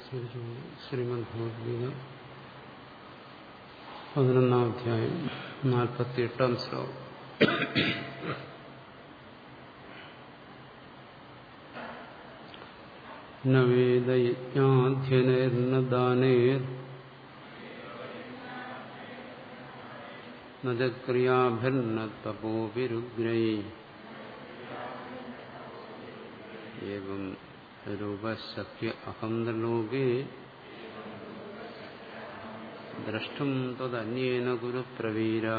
നമസ്കരിച്ചുകൊണ്ട് ശ്രീമദ് ഭഗവത്ഗീത പതിനൊന്നാം അധ്യായം നാൽപ്പത്തി എട്ടാം ശ്ലോകം ന വേദയജ്ഞാധ്യനൈർന ദാനൈർ ന ക്രിയാഭിർന തപോഭിരുഗ്രൈ एवं रूपशक्य अहं लोके द्रष्टुं तदन्येन गुरुप्रवीरा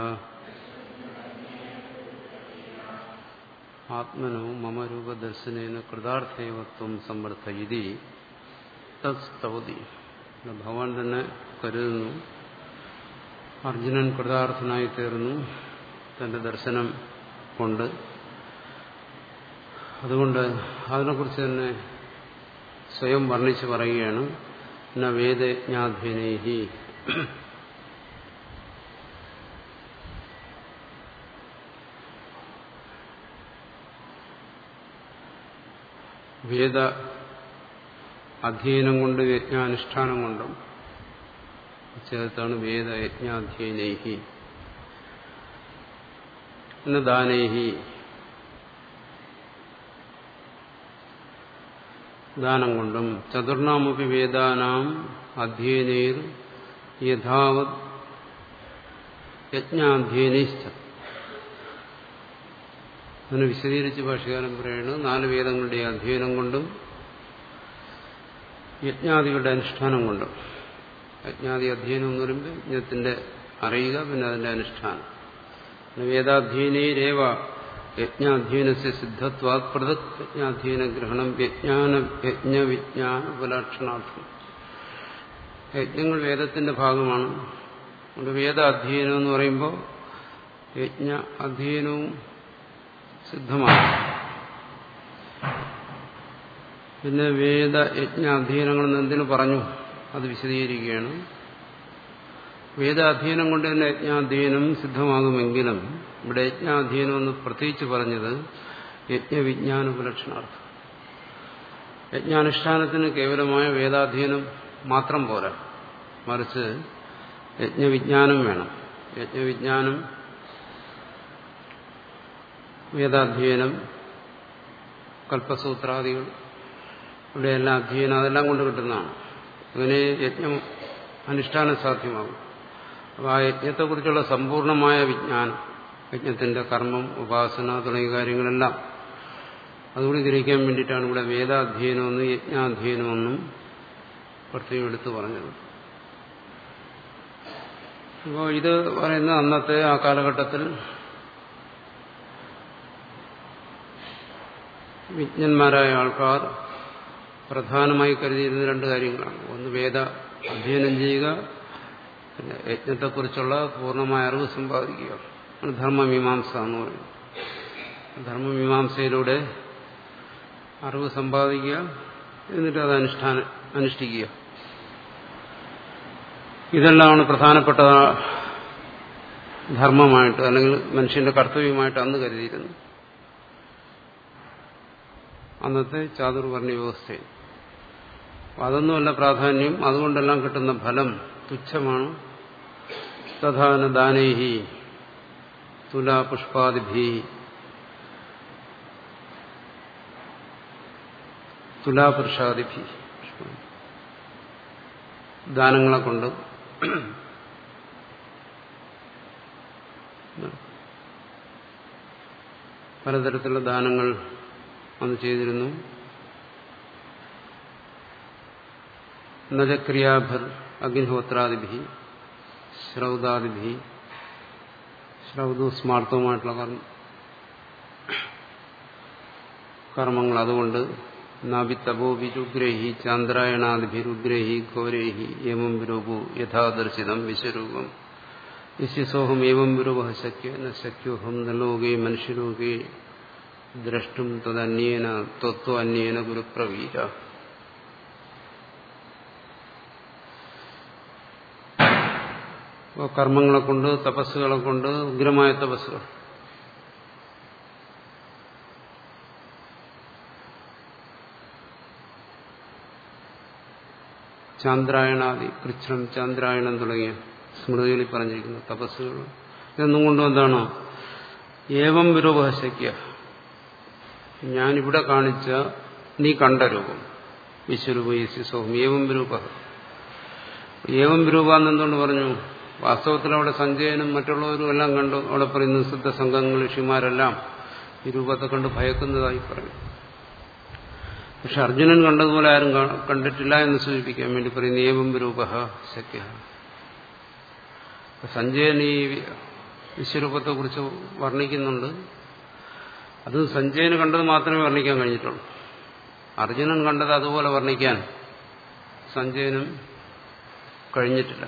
ആത്മനോ മമ രൂപദർശനേന കൃതാർത്ഥേവത്വം സമർത്ഥയിതി തസ്തൗതി ഭഗവാൻ തന്നെ കരുതുന്നു അർജുനൻ കൃതാർത്ഥനായി തീർന്നു തന്റെ ദർശനം കൊണ്ട് അതുകൊണ്ട് അതിനെക്കുറിച്ച് തന്നെ സ്വയം വർണ്ണിച്ച് പറയുകയാണ് ന വേദജ്ഞാധ്യനേഹി വേദ അധ്യയനം കൊണ്ട് യജ്ഞാനുഷ്ഠാനം കൊണ്ടും ചേർത്താണ് വേദയജ്ഞാധ്യനേഹി ദാനേഹി ദാനം കൊണ്ടും ചതുർണാമപി വേദാനാം അധ്യയനേർ യഥാവത് യജ്ഞാധ്യയനിശ്ച അതിന് വിശദീകരിച്ച് ഭാഷകാലം പറയുന്നത് നാല് വേദങ്ങളുടെ അധ്യയനം കൊണ്ടും യജ്ഞാദികളുടെ അനുഷ്ഠാനം കൊണ്ടും യജ്ഞാദി അധ്യയനം എന്ന് പറയുമ്പോൾ യജ്ഞത്തിന്റെ അറിയുക പിന്നെ അതിന്റെ അനുഷ്ഠാനം വേദാധ്യയനേരേവ യജ്ഞാധ്യയനസ് സിദ്ധത്വാത് പൃഥക് യജ്ഞാധ്യയന ഗ്രഹണം യജ്ഞാന യജ്ഞവിജ്ഞാന ഉപലക്ഷണാർത്ഥം യജ്ഞങ്ങൾ വേദത്തിന്റെ ഭാഗമാണ് അതുകൊണ്ട് വേദ അധ്യയനം എന്ന് പറയുമ്പോൾ യജ്ഞ അധ്യയനവും സിദ്ധമാണ് പിന്നെ വേദ യജ്ഞ അധ്യയനങ്ങളെന്ന് എന്തിനു പറഞ്ഞു അത് വിശദീകരിക്കുകയാണ് വേദാധ്യയനം കൊണ്ട് തന്നെ യജ്ഞാധ്യയനം സിദ്ധമാകുമെങ്കിലും ഇവിടെ യജ്ഞാധ്യയനം എന്ന് പ്രത്യേകിച്ച് പറഞ്ഞത് യജ്ഞവിജ്ഞാന ഉപലക്ഷണാർത്ഥം യജ്ഞാനുഷ്ഠാനത്തിന് കേവലമായ വേദാധ്യയനം മാത്രം പോരാ മറിച്ച് യജ്ഞവിജ്ഞാനം വേണം യജ്ഞവിജ്ഞാനം വേദാധ്യയനം കൽപ്പസൂത്രാദികൾ ഇവിടെ എല്ലാം അധ്യയനം അതെല്ലാം കൊണ്ട് കിട്ടുന്നതാണ് അങ്ങനെ യജ്ഞം അനുഷ്ഠാനം സാധ്യമാകും അപ്പോൾ ആ യജ്ഞത്തെക്കുറിച്ചുള്ള സമ്പൂർണമായ വിജ്ഞാനം യജ്ഞത്തിന്റെ കർമ്മം ഉപാസന തുടങ്ങിയ കാര്യങ്ങളെല്ലാം അതുകൂടി ഗ്രഹിക്കാൻ വേണ്ടിയിട്ടാണ് ഇവിടെ വേദാധ്യയനമെന്നും യജ്ഞാധ്യയനമെന്നും പ്രത്യേകം എടുത്തു പറഞ്ഞത് അപ്പോൾ ഇത് പറയുന്ന അന്നത്തെ ആ കാലഘട്ടത്തിൽ വിജ്ഞന്മാരായ ആൾക്കാർ പ്രധാനമായി കരുതിയിരുന്ന രണ്ട് കാര്യങ്ങളാണ് ഒന്ന് വേദ അധ്യയനം ചെയ്യുക പിന്നെ യജ്ഞത്തെക്കുറിച്ചുള്ള പൂർണ്ണമായ അറിവ് സമ്പാദിക്കുക ആണ് ധർമ്മമീമാംസ എന്ന് പറയുന്നത് ധർമ്മമീമാംസയിലൂടെ അറിവ് സമ്പാദിക്കുക എന്നിട്ട് അത് അനുഷ്ഠാന അനുഷ്ഠിക്കുക ഇതെല്ലാമാണ് പ്രധാനപ്പെട്ട ധർമ്മമായിട്ട് അല്ലെങ്കിൽ മനുഷ്യന്റെ കർത്തവ്യമായിട്ട് അന്ന് കരുതിയിരുന്നു അന്നത്തെ ചാതുർവർണ്ണ വ്യവസ്ഥയിൽ അതൊന്നുമല്ല പ്രാധാന്യം അതുകൊണ്ടെല്ലാം കിട്ടുന്ന ഫലം തുച്ഛമാണ് തഥാന ദാനേഹി തുലാപുഷ്പാദിഭി തുലാപുരുഷാദിഭി ദാനങ്ങളെ കൊണ്ട് പലതരത്തിലുള്ള ദാനങ്ങൾ അന്ന് ചെയ്തിരുന്നു നജക്രിയാഭർ അഗ്നിഹോത്രാദിഭി ശ്രൗതാദിഭി ശ്രൗതവും സ്മാർത്ഥവുമായിട്ടുള്ള കർമ്മ കർമ്മങ്ങൾ അതുകൊണ്ട് നാഭിത്തപോഭിരുഗ്രഹി ചാന്ദ്രായണാദിഭിരുഗ്രഹി ഘോരേഹി ഏവം വിരൂപു യഥാദർശിതം വിശ്വരൂപം യശിസോഹം ഏവം വിരൂപ ശക്യ ന ശക്യോഹം നലോകേ മനുഷ്യലോകേ ദ്രഷ്ടും തദന്യേന ത്വത്വ അന്യേന ഗുരുപ്രവീര കർമ്മങ്ങളെ കൊണ്ട് തപസ്സുകളെ കൊണ്ട് ഉഗ്രമായ തപസ്സുകൾ ചാന്ദ്രായണാദി കൃച്ഛ്രം ചാന്ദ്രായണം തുടങ്ങിയ സ്മൃതികളിൽ പറഞ്ഞിരിക്കുന്ന തപസ്സുകൾ ഇതൊന്നും കൊണ്ടും എന്താണ് ഏവം വിരൂപശക്യ ഞാനിവിടെ കാണിച്ച നീ കണ്ട രൂപം വിശ്വരൂപ സോഹം ഏവം വിരൂപ ഏവം വിരൂപ എന്നെന്തുകൊണ്ട് പറഞ്ഞു വാസ്തവത്തിൽ അവിടെ സഞ്ജയനും മറ്റുള്ളവരും എല്ലാം കണ്ടു അവിടെ പറയുന്ന സിദ്ധസംഘങ്ങൾ ഋഷിമാരെല്ലാം ഈ രൂപത്തെ കണ്ട് ഭയക്കുന്നതായി പറയും പക്ഷെ അർജുനൻ കണ്ടതുപോലെ ആരും കണ്ടിട്ടില്ല എന്ന് സൂചിപ്പിക്കാൻ വേണ്ടി പറയുന്ന ഏവം രൂപ ശക്യ സഞ്ജയൻ ഈ വിശ്വരൂപത്തെ കുറിച്ച് വർണ്ണിക്കുന്നുണ്ട് അത് സഞ്ജയന് കണ്ടത് മാത്രമേ വർണ്ണിക്കാൻ കഴിഞ്ഞിട്ടുള്ളൂ അർജുനൻ കണ്ടത് അതുപോലെ വർണ്ണിക്കാൻ സഞ്ജയനും കഴിഞ്ഞിട്ടില്ല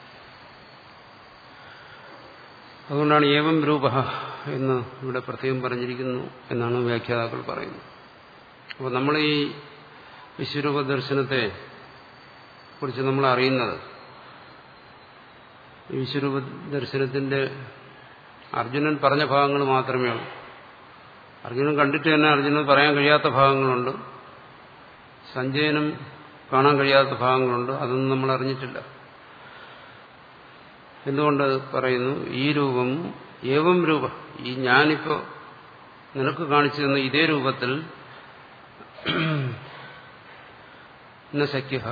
അതുകൊണ്ടാണ് ഏവം രൂപ എന്ന് ഇവിടെ പ്രത്യേകം പറഞ്ഞിരിക്കുന്നു എന്നാണ് വ്യാഖ്യാതാക്കൾ പറയുന്നത് അപ്പോൾ നമ്മൾ ഈ വിശ്വരൂപ ദർശനത്തെ കുറിച്ച് നമ്മൾ അറിയുന്നത് ഈ വിശ്വരൂപ ദർശനത്തിന്റെ അർജുനൻ പറഞ്ഞ ഭാഗങ്ങൾ മാത്രമേ ഉള്ളൂ അർജുനൻ കണ്ടിട്ട് തന്നെ അർജുനൻ പറയാൻ കഴിയാത്ത ഭാഗങ്ങളുണ്ട് സഞ്ജയനും കാണാൻ കഴിയാത്ത ഭാഗങ്ങളുണ്ട് അതൊന്നും നമ്മൾ അറിഞ്ഞിട്ടില്ല എന്തുകൊണ്ട് പറയുന്നു ഈ രൂപം ഏവം രൂപ ഈ ഞാനിപ്പോ നിനക്ക് കാണിച്ചു തന്ന ഇതേ രൂപത്തിൽ സഖ്യ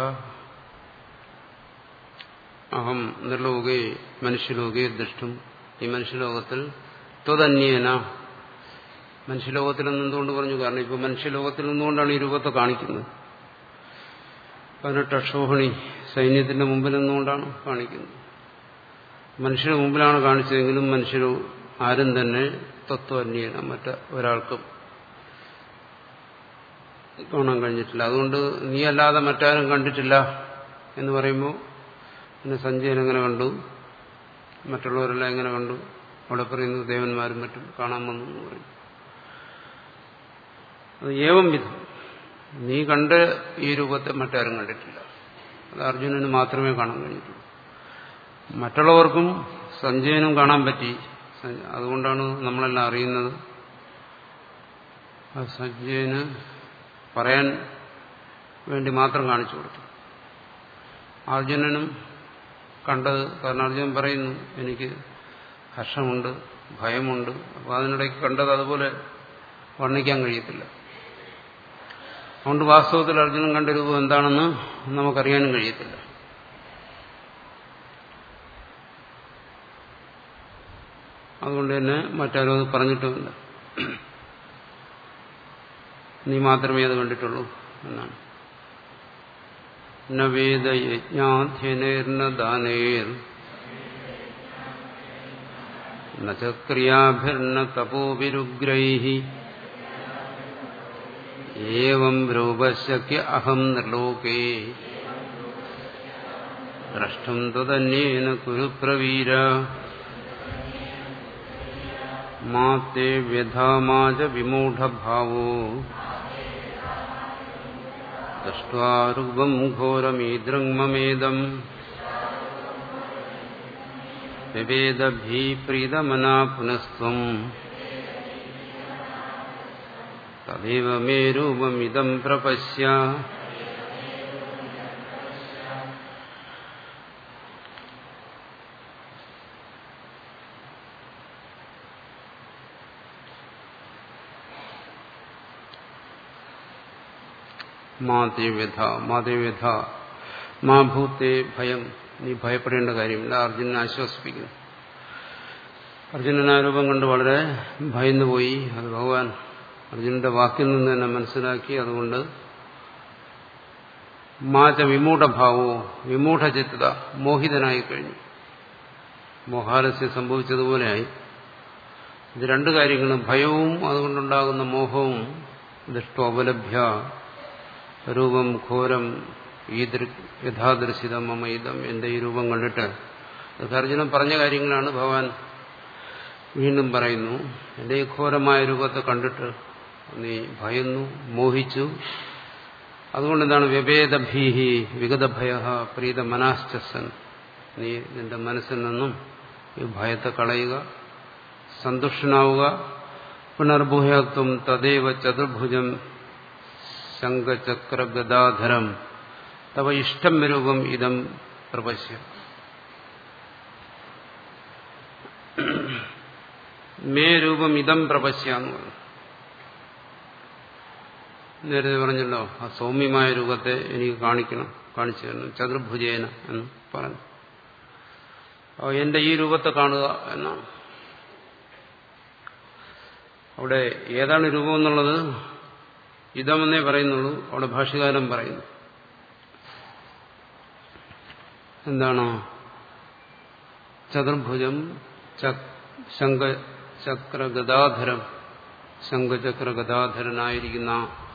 അഹം നിർലോകേ മനുഷ്യലോകേ ദൃഷ്ടും ഈ മനുഷ്യലോകത്തിൽ ത്വതന്യേന മനുഷ്യലോകത്തിൽ എന്തുകൊണ്ട് പറഞ്ഞു കാരണം ഇപ്പൊ മനുഷ്യലോകത്തിൽ നിന്നുകൊണ്ടാണ് ഈ രൂപത്തെ കാണിക്കുന്നത് പതിനെട്ട് അക്ഷോഹിണി സൈന്യത്തിന്റെ മുമ്പിൽ നിന്നുകൊണ്ടാണ് കാണിക്കുന്നത് മനുഷ്യരുടെ മുമ്പിലാണ് കാണിച്ചതെങ്കിലും മനുഷ്യർ ആരും തന്നെ തത്വന്യേന മറ്റ ഒരാൾക്കും കാണാൻ കഴിഞ്ഞിട്ടില്ല അതുകൊണ്ട് നീ അല്ലാതെ മറ്റാരും കണ്ടിട്ടില്ല എന്ന് പറയുമ്പോൾ പിന്നെ സഞ്ജയൻ എങ്ങനെ കണ്ടു മറ്റുള്ളവരെല്ലാം എങ്ങനെ കണ്ടു അവിടെ പറയുന്നത് ദേവന്മാരും മറ്റും കാണാൻ വന്നു എന്ന് പറയും അത് ഏവം വിധം നീ കണ്ട ഈ രൂപത്തെ മറ്റാരും കണ്ടിട്ടില്ല അത് അർജുനന് മാത്രമേ കാണാൻ കഴിഞ്ഞിട്ടുള്ളൂ മറ്റുള്ളവർക്കും സഞ്ജയനും കാണാൻ പറ്റി അതുകൊണ്ടാണ് നമ്മളെല്ലാം അറിയുന്നത് സഞ്ജയന് പറയാൻ വേണ്ടി മാത്രം കാണിച്ചു കൊടുത്തു അർജുനനും കണ്ടത് കാരണം അർജുനൻ പറയുന്നു എനിക്ക് ഹർഷമുണ്ട് ഭയമുണ്ട് അപ്പോൾ അതിനിടയ്ക്ക് കണ്ടത് അതുപോലെ വർണ്ണിക്കാൻ കഴിയത്തില്ല അതുകൊണ്ട് വാസ്തവത്തിൽ അർജുനൻ കണ്ട രൂപം എന്താണെന്ന് നമുക്കറിയാനും കഴിയത്തില്ല അതുകൊണ്ട് തന്നെ മറ്റാരും അത് പറഞ്ഞിട്ടുമില്ല നീ മാത്രമേ അത് കണ്ടിട്ടുള്ളൂ എന്നാണ് ന വേദയജ്ഞാധ്യനേർന ദാനേർ ന ക്രിയാഭിർന തപോവിരുഗ്രൈ ഏവം രൂപശക്യ അഹം നിർലോകേ ദ്രഷ്ടും തദന്യേന കുരു പ്രവീര മാത്തേ വ്യഥാമാജ വിമൂഢഭാവോ ദൃഷ്ട്വാരൂപം ഘോരമീദൃങ്മമേദം വിവേദഭീപ്രീതമനാ പുനസ്ത്വം തദൈവ മേ രൂപമിദം പ്രപശ്യ മാതേവ്യഥ മാതേവ്യഥ മാ ഭൂത്തെ ഭയം നീ ഭയപ്പെടേണ്ട കാര്യമില്ല അർജുനനെ ആശ്വസിപ്പിക്കുന്നു അർജുനൻ ആ രൂപം കൊണ്ട് വളരെ ഭയന്നുപോയി അത് ഭഗവാൻ അർജുനന്റെ വാക്കിൽ നിന്ന് തന്നെ മനസ്സിലാക്കി അതുകൊണ്ട് മാച വിമൂഢഭാവോ വിമൂഢചിത്തത മോഹിതനായി കഴിഞ്ഞു മോഹാലസ്യം സംഭവിച്ചതുപോലെയായി ഇത് രണ്ട് കാര്യങ്ങളും ഭയവും അതുകൊണ്ടുണ്ടാകുന്ന മോഹവും ദൃഷ്ടോപലഭ്യ രൂപം ഘോരം ഈ യഥാദർശിതം മമയിതം എന്റെ ഈ രൂപം കണ്ടിട്ട് അത് അർജുനൻ പറഞ്ഞ കാര്യങ്ങളാണ് ഭഗവാൻ വീണ്ടും പറയുന്നു എന്റെ ഈ ഘോരമായ രൂപത്തെ കണ്ടിട്ട് നീ ഭയന്നു മോഹിച്ചു അതുകൊണ്ട് എന്താണ് വ്യഭേദഭീഹി വിഗതഭയ പ്രീത മനാശ്ചസൻ നീ നിന്റെ മനസ്സിൽ നിന്നും ഈ ഭയത്തെ കളയുക സന്തുഷ്ടനാവുക പുനർഭൂയത്വം തദൈവ ചതുർഭുജം ശംഖചക്ര ഗദാധരം തവ ഇഷ്ടം രൂപം ഇതം പ്രപശ്യ മേ രൂപം ഇതം പ്രപശ്യ എന്ന് പറഞ്ഞു നേരത്തെ പറഞ്ഞല്ലോ ആ സൗമ്യമായ രൂപത്തെ എനിക്ക് കാണിക്കണം കാണിച്ചു തരണം ചതുർഭുജേന എന്ന് പറഞ്ഞു അപ്പോൾ എന്റെ ഈ രൂപത്തെ കാണുക എന്നാണ് അവിടെ ഏതാണ് രൂപം എന്നുള്ളത് ഇതമെന്നേ പറയുന്നുള്ളൂ അവിടെ ഭാഷ്യകാരൻ പറയുന്നു എന്താണ് ചതുർഭുജം ശങ്കചക്ര ഗദാധരം ശംഖചക്ര ഗദാധരനായിരിക്കുന്ന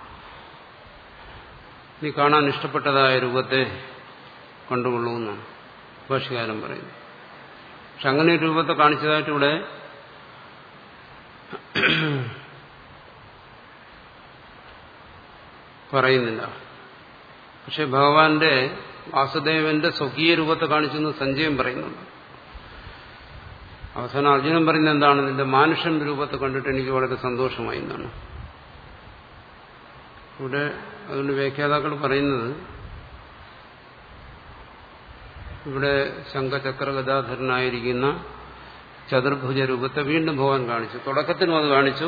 നീ കാണാൻ ഇഷ്ടപ്പെട്ടതായ രൂപത്തെ കണ്ടുകൊള്ളൂ എന്നാണ് ഭാഷകാരൻ പറയുന്നു പക്ഷെ അങ്ങനെ ഒരു രൂപത്തെ കാണിച്ചതായിട്ട് ഇവിടെ പറയുന്നില്ല പക്ഷെ ഭഗവാന്റെ വാസുദേവന്റെ സ്വകീയ രൂപത്തെ കാണിച്ചെന്ന് സഞ്ജയം പറയുന്നുണ്ട് അവസാനം അർജുനൻ പറയുന്നത് എന്താണ് നിന്റെ മാനുഷ്യൻ രൂപത്തെ കണ്ടിട്ട് എനിക്ക് വളരെ സന്തോഷമായി എന്നാണ് ഇവിടെ അതുകൊണ്ട് വ്യാഖ്യാതാക്കൾ പറയുന്നത് ഇവിടെ ശംഖചക്ര ഗതാധരനായിരിക്കുന്ന ചതുർഭുജ രൂപത്തെ വീണ്ടും ഭഗവാൻ കാണിച്ചു തുടക്കത്തിനും അത് കാണിച്ചു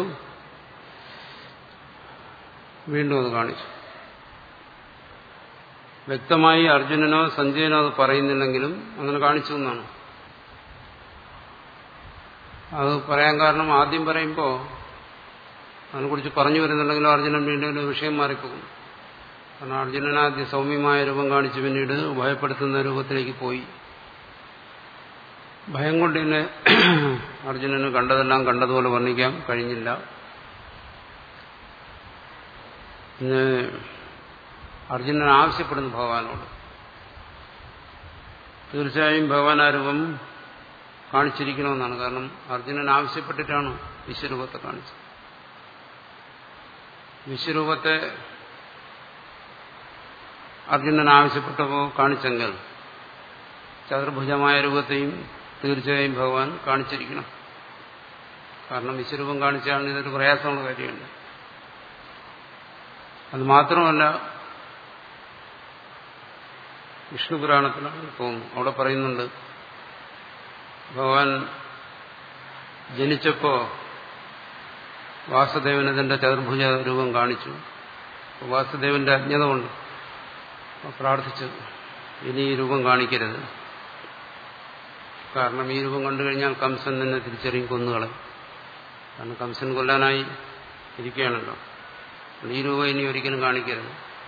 വീണ്ടും അത് കാണിച്ചു വ്യക്തമായി അർജുനനോ സഞ്ജയനോ അത് പറയുന്നില്ലെങ്കിലും അങ്ങനെ കാണിച്ചു എന്നാണ് അത് പറയാൻ കാരണം ആദ്യം പറയുമ്പോൾ അതിനെക്കുറിച്ച് പറഞ്ഞു വരുന്നുണ്ടെങ്കിലും അർജുനൻ വീണ്ടും ഒരു വിഷയം മാറിപ്പോകും കാരണം അർജുനൻ ആദ്യം സൗമ്യമായ രൂപം കാണിച്ച് പിന്നീട് ഭയപ്പെടുത്തുന്ന രൂപത്തിലേക്ക് പോയി ഭയം കൊണ്ട് തന്നെ അർജുനന് കണ്ടതെല്ലാം കണ്ടതുപോലെ വർണ്ണിക്കാൻ കഴിഞ്ഞില്ല പിന്നെ അർജുനൻ ആവശ്യപ്പെടുന്നു ഭഗവാനോട് തീർച്ചയായും ഭഗവാൻ ആ രൂപം കാണിച്ചിരിക്കണമെന്നാണ് കാരണം അർജുനൻ ആവശ്യപ്പെട്ടിട്ടാണ് വിശ്വരൂപത്തെ കാണിച്ചത് വിശ്വരൂപത്തെ അർജുനൻ ആവശ്യപ്പെട്ടപ്പോൾ കാണിച്ചെങ്കിൽ ചതുർഭുജമായ രൂപത്തെയും തീർച്ചയായും ഭഗവാൻ കാണിച്ചിരിക്കണം കാരണം വിശ്വരൂപം കാണിച്ചാണ് ഇതൊരു പ്രയാസമുള്ള കാര്യമുണ്ട് അത് മാത്രമല്ല വിഷ്ണു പുരാണത്തിലാണ് തോന്നുന്നു അവിടെ പറയുന്നുണ്ട് ഭഗവാൻ ജനിച്ചപ്പോ വാസുദേവന് തന്റെ ചതുർഭുജ രൂപം കാണിച്ചു വാസുദേവന്റെ അജ്ഞത കൊണ്ട് പ്രാർത്ഥിച്ചു ഇനി ഈ രൂപം കാണിക്കരുത് കാരണം ഈ രൂപം കണ്ടു കഴിഞ്ഞാൽ കംസൻ തന്നെ തിരിച്ചറിയും കൊന്നുകളെ കാരണം കംസൻ കൊല്ലാനായി ഇരിക്കുകയാണല്ലോ ഈ രൂപം ഇനി ഒരിക്കലും കാണിക്കരുത്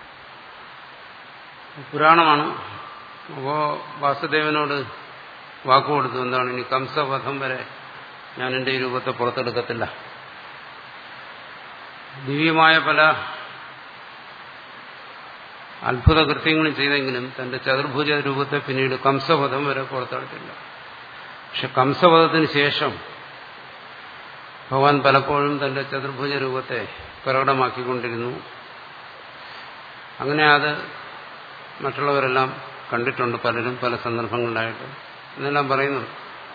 പുരാണമാണ് അപ്പോ വാസുദേവനോട് വാക്കുകൊടുത്തു എന്താണ് ഇനി കംസവധം വരെ ഞാൻ എന്റെ ഈ രൂപത്തെ പുറത്തെടുക്കത്തില്ല ദിവ്യമായ പല അത്ഭുത കൃത്യങ്ങളും ചെയ്തെങ്കിലും തന്റെ ചതുർഭുജ രൂപത്തെ പിന്നീട് കംസവധം വരെ പുറത്തെടുത്തില്ല പക്ഷെ കംസവധത്തിന് ശേഷം ഭഗവാൻ പലപ്പോഴും തന്റെ ചതുർഭുജ രൂപത്തെ പ്രകടമാക്കിക്കൊണ്ടിരുന്നു അങ്ങനെ അത് മറ്റുള്ളവരെല്ലാം കണ്ടിട്ടുണ്ട് പലരും പല സന്ദർഭങ്ങളിലായിട്ട് എന്നെല്ലാം പറയുന്നുണ്ട്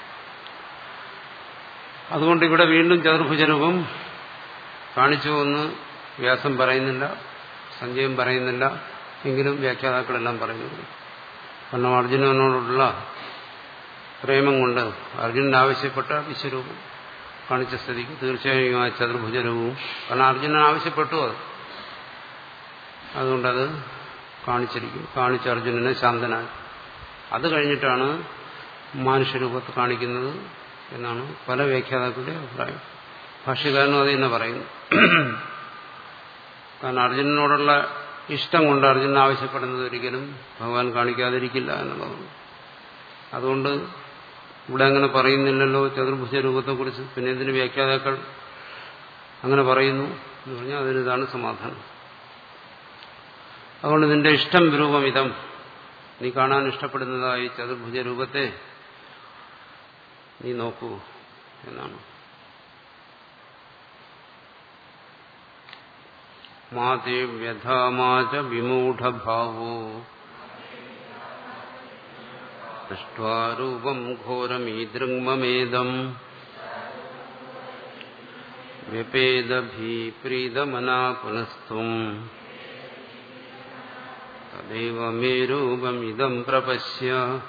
അതുകൊണ്ട് ഇവിടെ വീണ്ടും ചതുർഭുജ രൂപം കാണിച്ചു എന്ന് വ്യാസം പറയുന്നില്ല സഞ്ജയം പറയുന്നില്ല എങ്കിലും വ്യാഖ്യാതാക്കളെല്ലാം പറയുന്നുണ്ട് കാരണം അർജുനനോടുള്ള പ്രേമം കൊണ്ട് അർജുനൻ ആവശ്യപ്പെട്ട വിശ്വരൂപം കാണിച്ച സ്ഥിതിക്ക് തീർച്ചയായും ആ ചതുർഭുജ രൂപവും കാരണം അർജുനൻ ആവശ്യപ്പെട്ടു അത് അതുകൊണ്ടത് കാണിച്ചിരിക്കും കാണിച്ച അർജുനനെ ശാന്തനാക്കി അത് കഴിഞ്ഞിട്ടാണ് മാനുഷ്യരൂപത്തെ കാണിക്കുന്നത് എന്നാണ് പല വ്യാഖ്യാതാക്കളുടെ അഭിപ്രായം ഭാഷ്യകാരനും അത് തന്നെ പറയുന്നു കാരണം അർജുനനോടുള്ള ഇഷ്ടം കൊണ്ട് അർജുനൻ ആവശ്യപ്പെടുന്നത് ഒരിക്കലും ഭഗവാൻ കാണിക്കാതിരിക്കില്ല എന്നുള്ളതാണ് അതുകൊണ്ട് ഇവിടെ അങ്ങനെ പറയുന്നില്ലല്ലോ ചതുർഭുജ രൂപത്തെക്കുറിച്ച് പിന്നെ എന്തിന് വ്യാഖ്യാതാക്കൾ അങ്ങനെ പറയുന്നു എന്ന് പറഞ്ഞാൽ അതിനിതാണ് സമാധാനം അതുകൊണ്ട് നിന്റെ ഇഷ്ടം രൂപം ഇതം നീ കാണാൻ ഇഷ്ടപ്പെടുന്നതായി ചതുർഭുജ രൂപത്തെ നീ നോക്കൂ എന്നാണ് മാതേ വ്യഥാമാച വിമൂഢഭാവോ ദൃഷ്ട്വാരൂപം ഘോരമീദൃങ്മമേദം വ്യപേദഭീപ്രീതമനാ പുനസ്ത്വം ദൈവമേ രൂപമിതം പ്രപശ്യ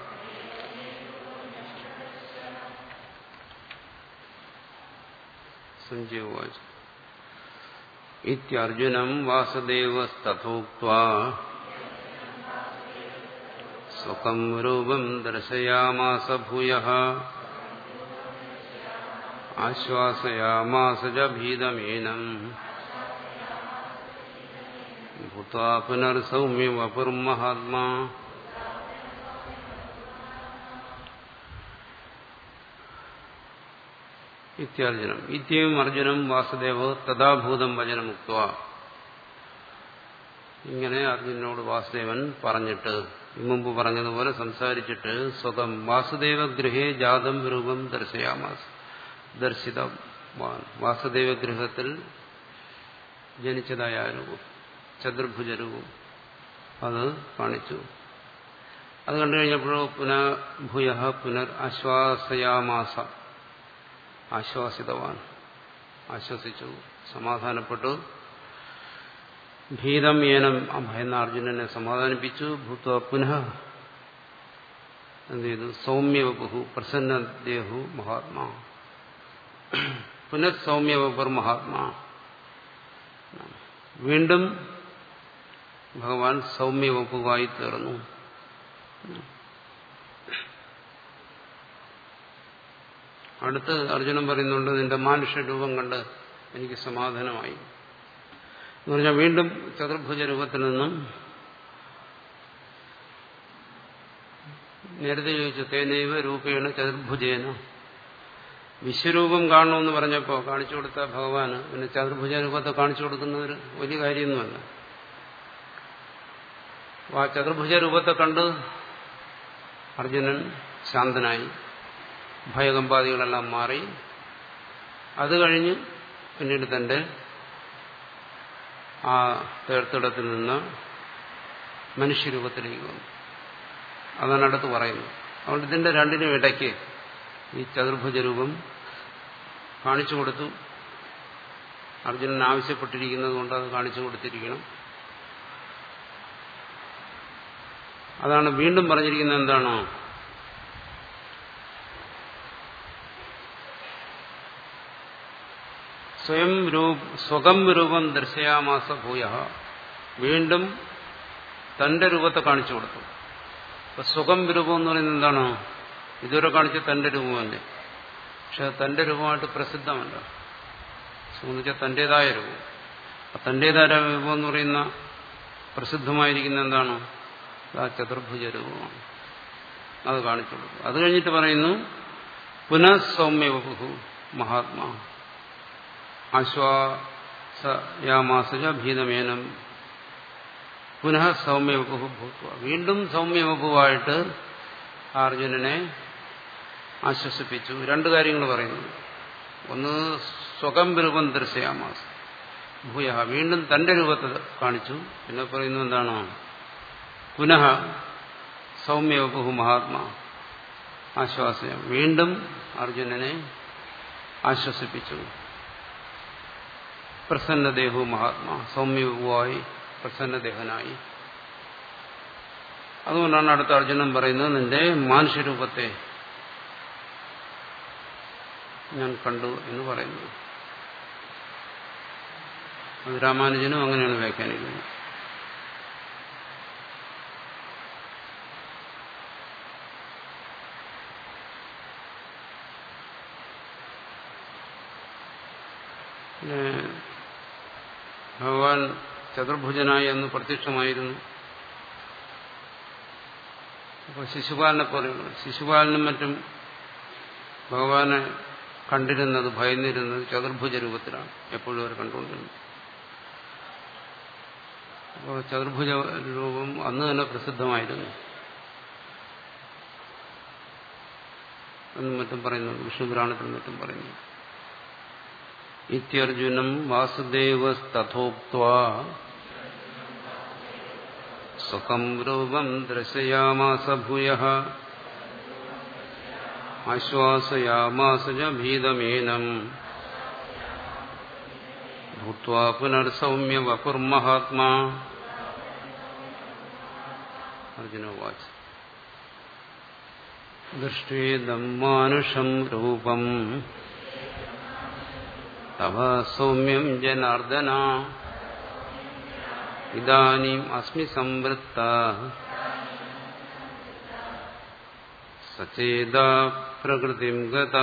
സഞ്ജീവാച ഇത്യർജുനം വാസുദേവസ്തഥോക്വാ സുഖം രൂപം ദർശയാമാസ ഭൂയ ആശ്വാസയാമാസ ച ഭീതമേനം ഭൂത്വാ പുനർസൗമ്യ വപുർമഹാത്മാ ഇത്യാർജുനം ഇത്യവും അർജുനം വാസുദേവ തഥാഭൂതം വചനമുക്ത ഇങ്ങനെ അർജുനോട് വാസുദേവൻ പറഞ്ഞിട്ട് മുമ്പ് പറഞ്ഞതുപോലെ സംസാരിച്ചിട്ട് സ്വകം വാസുദേവ ഗൃഹേ ജാതം രൂപം ദർശയാമാസ് ദർശിത വാസുദേവ ഗൃഹത്തിൽ ജനിച്ചതായ രൂപം ചതുർഭുജ രൂപം അത് കാണിച്ചു അത് കണ്ടു കഴിഞ്ഞപ്പോഴോ പുനഃ ഭൂയ പുനർ ആശ്വാസയാമാസ ആശ്വാസിതവാൻ ആശ്വസിച്ചു സമാധാനപ്പെട്ടു ഭീതം ഏനം ഭയന്ന അർജുനനെ സമാധാനിപ്പിച്ചു ഭൂത്വ പുനഃ എന്ത് ചെയ്തു സൗമ്യവപുഹു പ്രസന്നദേഹു മഹാത്മാ പുനഃ സൗമ്യവപുർ മഹാത്മാ വീണ്ടും ഭഗവാൻ സൗമ്യവപുവായി തീർന്നു അടുത്ത് അർജുനൻ പറയുന്നുണ്ട് നിന്റെ മാനുഷ്യ രൂപം കണ്ട് എനിക്ക് സമാധാനമായി എന്ന് പറഞ്ഞാൽ വീണ്ടും ചതുർഭുജ രൂപത്തിൽ നിന്നും നേരത്തെ ചോദിച്ചു തേനൈവ രൂപേണ ചതുർഭുജേന വിശ്വരൂപം കാണണമെന്ന് പറഞ്ഞപ്പോൾ കാണിച്ചു കൊടുത്ത ഭഗവാന് പിന്നെ ചതുർഭുജ രൂപത്തെ കാണിച്ചു കൊടുക്കുന്ന ഒരു വലിയ കാര്യമൊന്നുമല്ല ആ ചതുർഭുജ രൂപത്തെ കണ്ട് അർജുനൻ ശാന്തനായി ഭയകമ്പാദികളെല്ലാം മാറി അത് കഴിഞ്ഞ് പിന്നീട് തന്റെ ആ തീർത്ഥിടത്തിൽ നിന്ന് മനുഷ്യരൂപത്തിലേക്ക് വന്നു അതാണ് അടുത്ത് പറയുന്നത് അതുകൊണ്ട് ഇതിന്റെ രണ്ടിനും ഇടയ്ക്ക് ഈ ചതുർഭുജ രൂപം കാണിച്ചു കൊടുത്തു അർജുനൻ ആവശ്യപ്പെട്ടിരിക്കുന്നത് കൊണ്ട് അത് കാണിച്ചു കൊടുത്തിരിക്കണം അതാണ് വീണ്ടും പറഞ്ഞിരിക്കുന്നത് എന്താണോ സ്വയം രൂപ സ്വകം രൂപം ദർശയാമാസ ഭൂയ വീണ്ടും തന്റെ രൂപത്തെ കാണിച്ചു കൊടുത്തു അപ്പൊ സുഖം രൂപം എന്ന് പറയുന്നത് എന്താണോ ഇതുവരെ കാണിച്ച തന്റെ രൂപമല്ലേ പക്ഷെ തന്റെ രൂപമായിട്ട് പ്രസിദ്ധമല്ല വെച്ചാൽ തന്റേതായ രൂപം തന്റേതായ രൂപം എന്ന് പറയുന്ന പ്രസിദ്ധമായിരിക്കുന്ന എന്താണ് ആ ചതുർഭുജ രൂപമാണ് അത് കാണിച്ചു കൊടുക്കും അത് കഴിഞ്ഞിട്ട് പറയുന്നു പുനഃ സൗമ്യവപു മഹാത്മാ ആശ്വാസയാമാസജ ഭീതമേനം പുനഃ സൗമ്യവപു ഭൂത്വ വീണ്ടും സൗമ്യവപുവായിട്ട് അർജുനനെ ആശ്വസിപ്പിച്ചു രണ്ട് കാര്യങ്ങൾ പറയുന്നു ഒന്ന് സ്വകം രൂപം ദർശയാമാസ ഭൂയ വീണ്ടും തന്റെ രൂപത്തെ കാണിച്ചു പിന്നെ പറയുന്നു എന്താണോ പുനഃ സൗമ്യവപു മഹാത്മാ ആശ്വാസം വീണ്ടും അർജുനനെ ആശ്വസിപ്പിച്ചു പ്രസന്നദേഹു മഹാത്മാ സൗമ്യവുമായി പ്രസന്നദേഹനായി അതുകൊണ്ടാണ് അടുത്ത അർജുനൻ പറയുന്നത് നിന്റെ മാനുഷ്യരൂപത്തെ ഞാൻ കണ്ടു എന്ന് പറയുന്നു അത് രാമാനുജനും അങ്ങനെയാണ് വ്യാഖ്യാനിക്കുന്നത് ഭഗവാൻ ചതുർഭുജനായി എന്ന് പ്രത്യക്ഷമായിരുന്നു അപ്പോൾ ശിശുപാലനെ പോലെയുള്ള ശിശുപാലനും മറ്റും ഭഗവാനെ കണ്ടിരുന്നത് ഭയന്നിരുന്നത് ചതുർഭുജ രൂപത്തിലാണ് എപ്പോഴും അവർ കണ്ടുകൊണ്ടിരുന്നത് അപ്പോൾ ചതുർഭുജ രൂപം അന്ന് തന്നെ പ്രസിദ്ധമായിരുന്നു എന്നും മറ്റും പറയുന്നു വിഷ്ണു പുരാണത്തിനും മറ്റും പറയുന്നു ഇത്യർജുനം വാസുദേവസ്തഥോക്വാ സുഖം രൂപം ദർശയാമാസ ഭൂയ ആശ്വാസയാമാസ ച ഭീതമേനം ഭൂത്വാ പുനർസൗമ്യ വപുർമഹാത്മാ അർജുന വാച്ച് ദൃഷ്ടേദം മാനുഷം രൂപം തവ സൗമ്യം ജനാർദ്ദന ഇതാനും അസ്മി സംവൃത്ത സചേത പ്രകൃതിം ഗത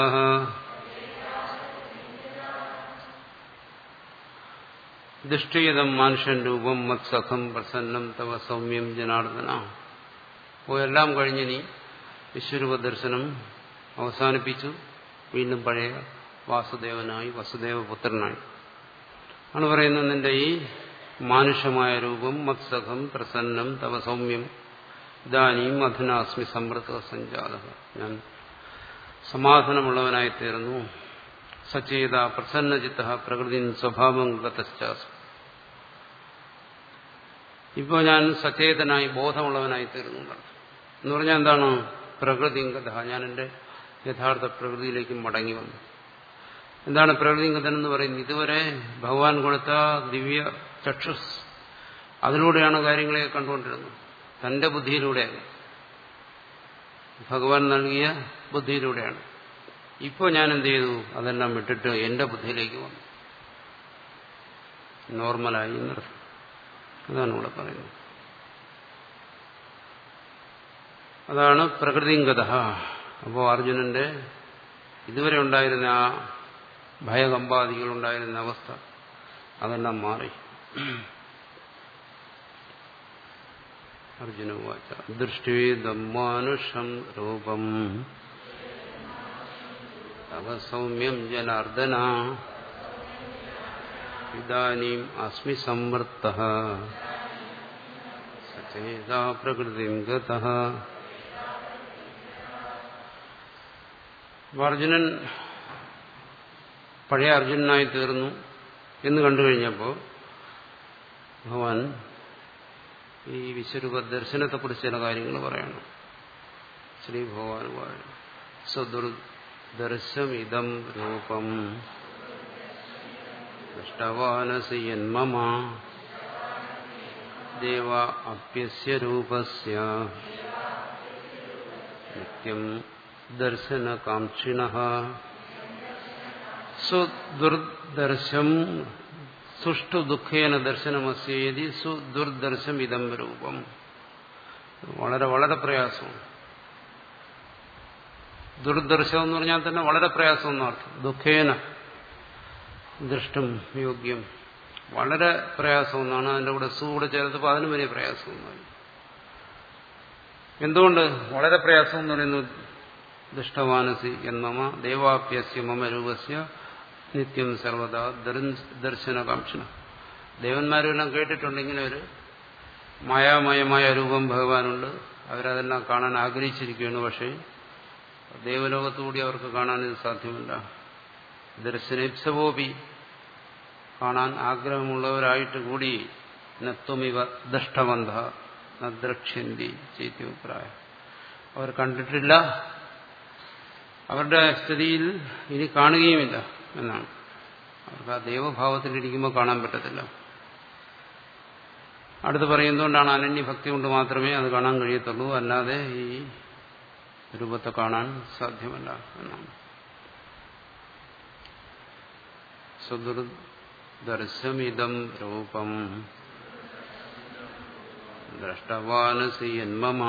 ദൃഷ്ടിയതം മനുഷ്യൻ രൂപം മത്സഖം പ്രസന്നം തവ സൗമ്യം ജനാർദ്ദന ഓ എല്ലാം കഴിഞ്ഞിനി വിശ്വരൂപ ദർശനം അവസാനിപ്പിച്ചു വീണ്ടും പഴയ വാസുദേവനായി വസുദേവപുത്രനായി ആണ് പറയുന്നത് നിന്റെ ഈ മാനുഷമായ രൂപം മത്സഖം പ്രസന്നം തവ സൗമ്യം ഇതാനീം അധുനാസ്മി സമൃദ്ധ സഞ്ജാത ഞാൻ സമാധാനമുള്ളവനായി തീർന്നു സചേത പ്രസന്നചിത്ത പ്രകൃതി സ്വഭാവം ഗതശ്ചാസ് ഇപ്പോൾ ഞാൻ സചേതനായി ബോധമുള്ളവനായി തീർന്നു എന്ന് പറഞ്ഞാൽ എന്താണ് പ്രകൃതി ഗത ഞാൻ എൻ്റെ യഥാർത്ഥ പ്രകൃതിയിലേക്ക് മടങ്ങി വന്നു എന്താണ് പ്രകൃതിഗതൻ എന്ന് പറയുന്നത് ഇതുവരെ ഭഗവാൻ കൊടുത്ത ദിവ്യ ചക്ഷുസ് അതിലൂടെയാണ് കാര്യങ്ങളെ കണ്ടുകൊണ്ടിരുന്നത് തന്റെ ബുദ്ധിയിലൂടെയാണ് ഭഗവാൻ നൽകിയ ബുദ്ധിയിലൂടെയാണ് ഇപ്പോൾ ഞാൻ എന്ത് ചെയ്തു അതെല്ലാം വിട്ടിട്ട് എന്റെ ബുദ്ധിയിലേക്ക് വന്നു നോർമലായി എന്നർത്ഥം അതാണ് ഇവിടെ പറയുന്നത് അതാണ് പ്രകൃതിഗത അപ്പോൾ അർജുനന്റെ ഇതുവരെ ഉണ്ടായിരുന്ന ആ ഭയകമ്പാദികൾ ഉണ്ടായിരുന്ന അവസ്ഥ അതെല്ലാം മാറി അർജുന വാച ദൃഷ്ടിദമാനുഷം രൂപം തവ സൗമ്യം ജനാർദ്ദന ഇതാനീം അസ്മി സംവൃത്ത സചേതാ പ്രകൃതിം ഗത അർജുനൻ പഴയ അർജുനനായി തീർന്നു എന്ന് കണ്ടു കഴിഞ്ഞപ്പോൾ ഭഗവാൻ ഈ വിശ്വരൂപ ദർശനത്തെക്കുറിച്ച് ചില കാര്യങ്ങൾ പറയണം ശ്രീ ഭഗവാൻ പറയണം സ്വദുർദർശമിതം രൂപം ദൃഷ്ടവാനസി യന്മമ ദേവ അപ്യസ്യ രൂപസ്യ നിത്യം ദർശനകാംക്ഷിണ സുദുർദർശം സുഷ്ടു ദുഃഖേന ദർശനമസ്യേതി സുദുർദർശം ഇതം രൂപം വളരെ വളരെ പ്രയാസമാണ് ദുർദർശം എന്ന് പറഞ്ഞാൽ തന്നെ വളരെ പ്രയാസം എന്നർത്ഥം ദുഃഖേന ദൃഷ്ടം യോഗ്യം വളരെ പ്രയാസം എന്നാണ് അതിന്റെ കൂടെ സു കൂടെ ചേർത്തപ്പോൾ അതിനും വലിയ പ്രയാസം എന്നാണ് എന്തുകൊണ്ട് വളരെ പ്രയാസം എന്ന് പറയുന്നത് ദുഷ്ടമാനസി എന്നമ ദേവാപ്യസ്യ മമ രൂപസ്യ നിത്യം സർവദാ ദർശനകാംക്ഷണ ദേവന്മാരെല്ലാം കേട്ടിട്ടുണ്ട് ഇങ്ങനെ ഒരു മായാമയമായ രൂപം ഭഗവാനുണ്ട് അവരതെല്ലാം കാണാൻ ആഗ്രഹിച്ചിരിക്കുകയാണ് പക്ഷേ ദേവലോകത്തുകൂടി അവർക്ക് കാണാൻ ഇത് സാധ്യമല്ല ദർശനേപ്സവോപി കാണാൻ ആഗ്രഹമുള്ളവരായിട്ട് കൂടി നത്വമിവ ദഷ്ടബന്ധ നദ്രക്ഷ്യന്തി ചൈത്യോഭിപ്രായം അവർ കണ്ടിട്ടില്ല അവരുടെ സ്ഥിതിയിൽ ഇനി കാണുകയുമില്ല എന്നാണ് അവർക്ക് ആ ദൈവഭാവത്തിലിരിക്കുമ്പോൾ കാണാൻ പറ്റത്തില്ല അടുത്ത് പറയുന്നതുകൊണ്ടാണ് അനന്യഭക്തി കൊണ്ട് മാത്രമേ അത് കാണാൻ കഴിയത്തുള്ളൂ അല്ലാതെ ഈ രൂപത്തെ കാണാൻ സാധ്യമല്ല എന്നാണ് സുദുർദർശമിതം രൂപം ദ്രഷ്ടവാനസി യന്മമ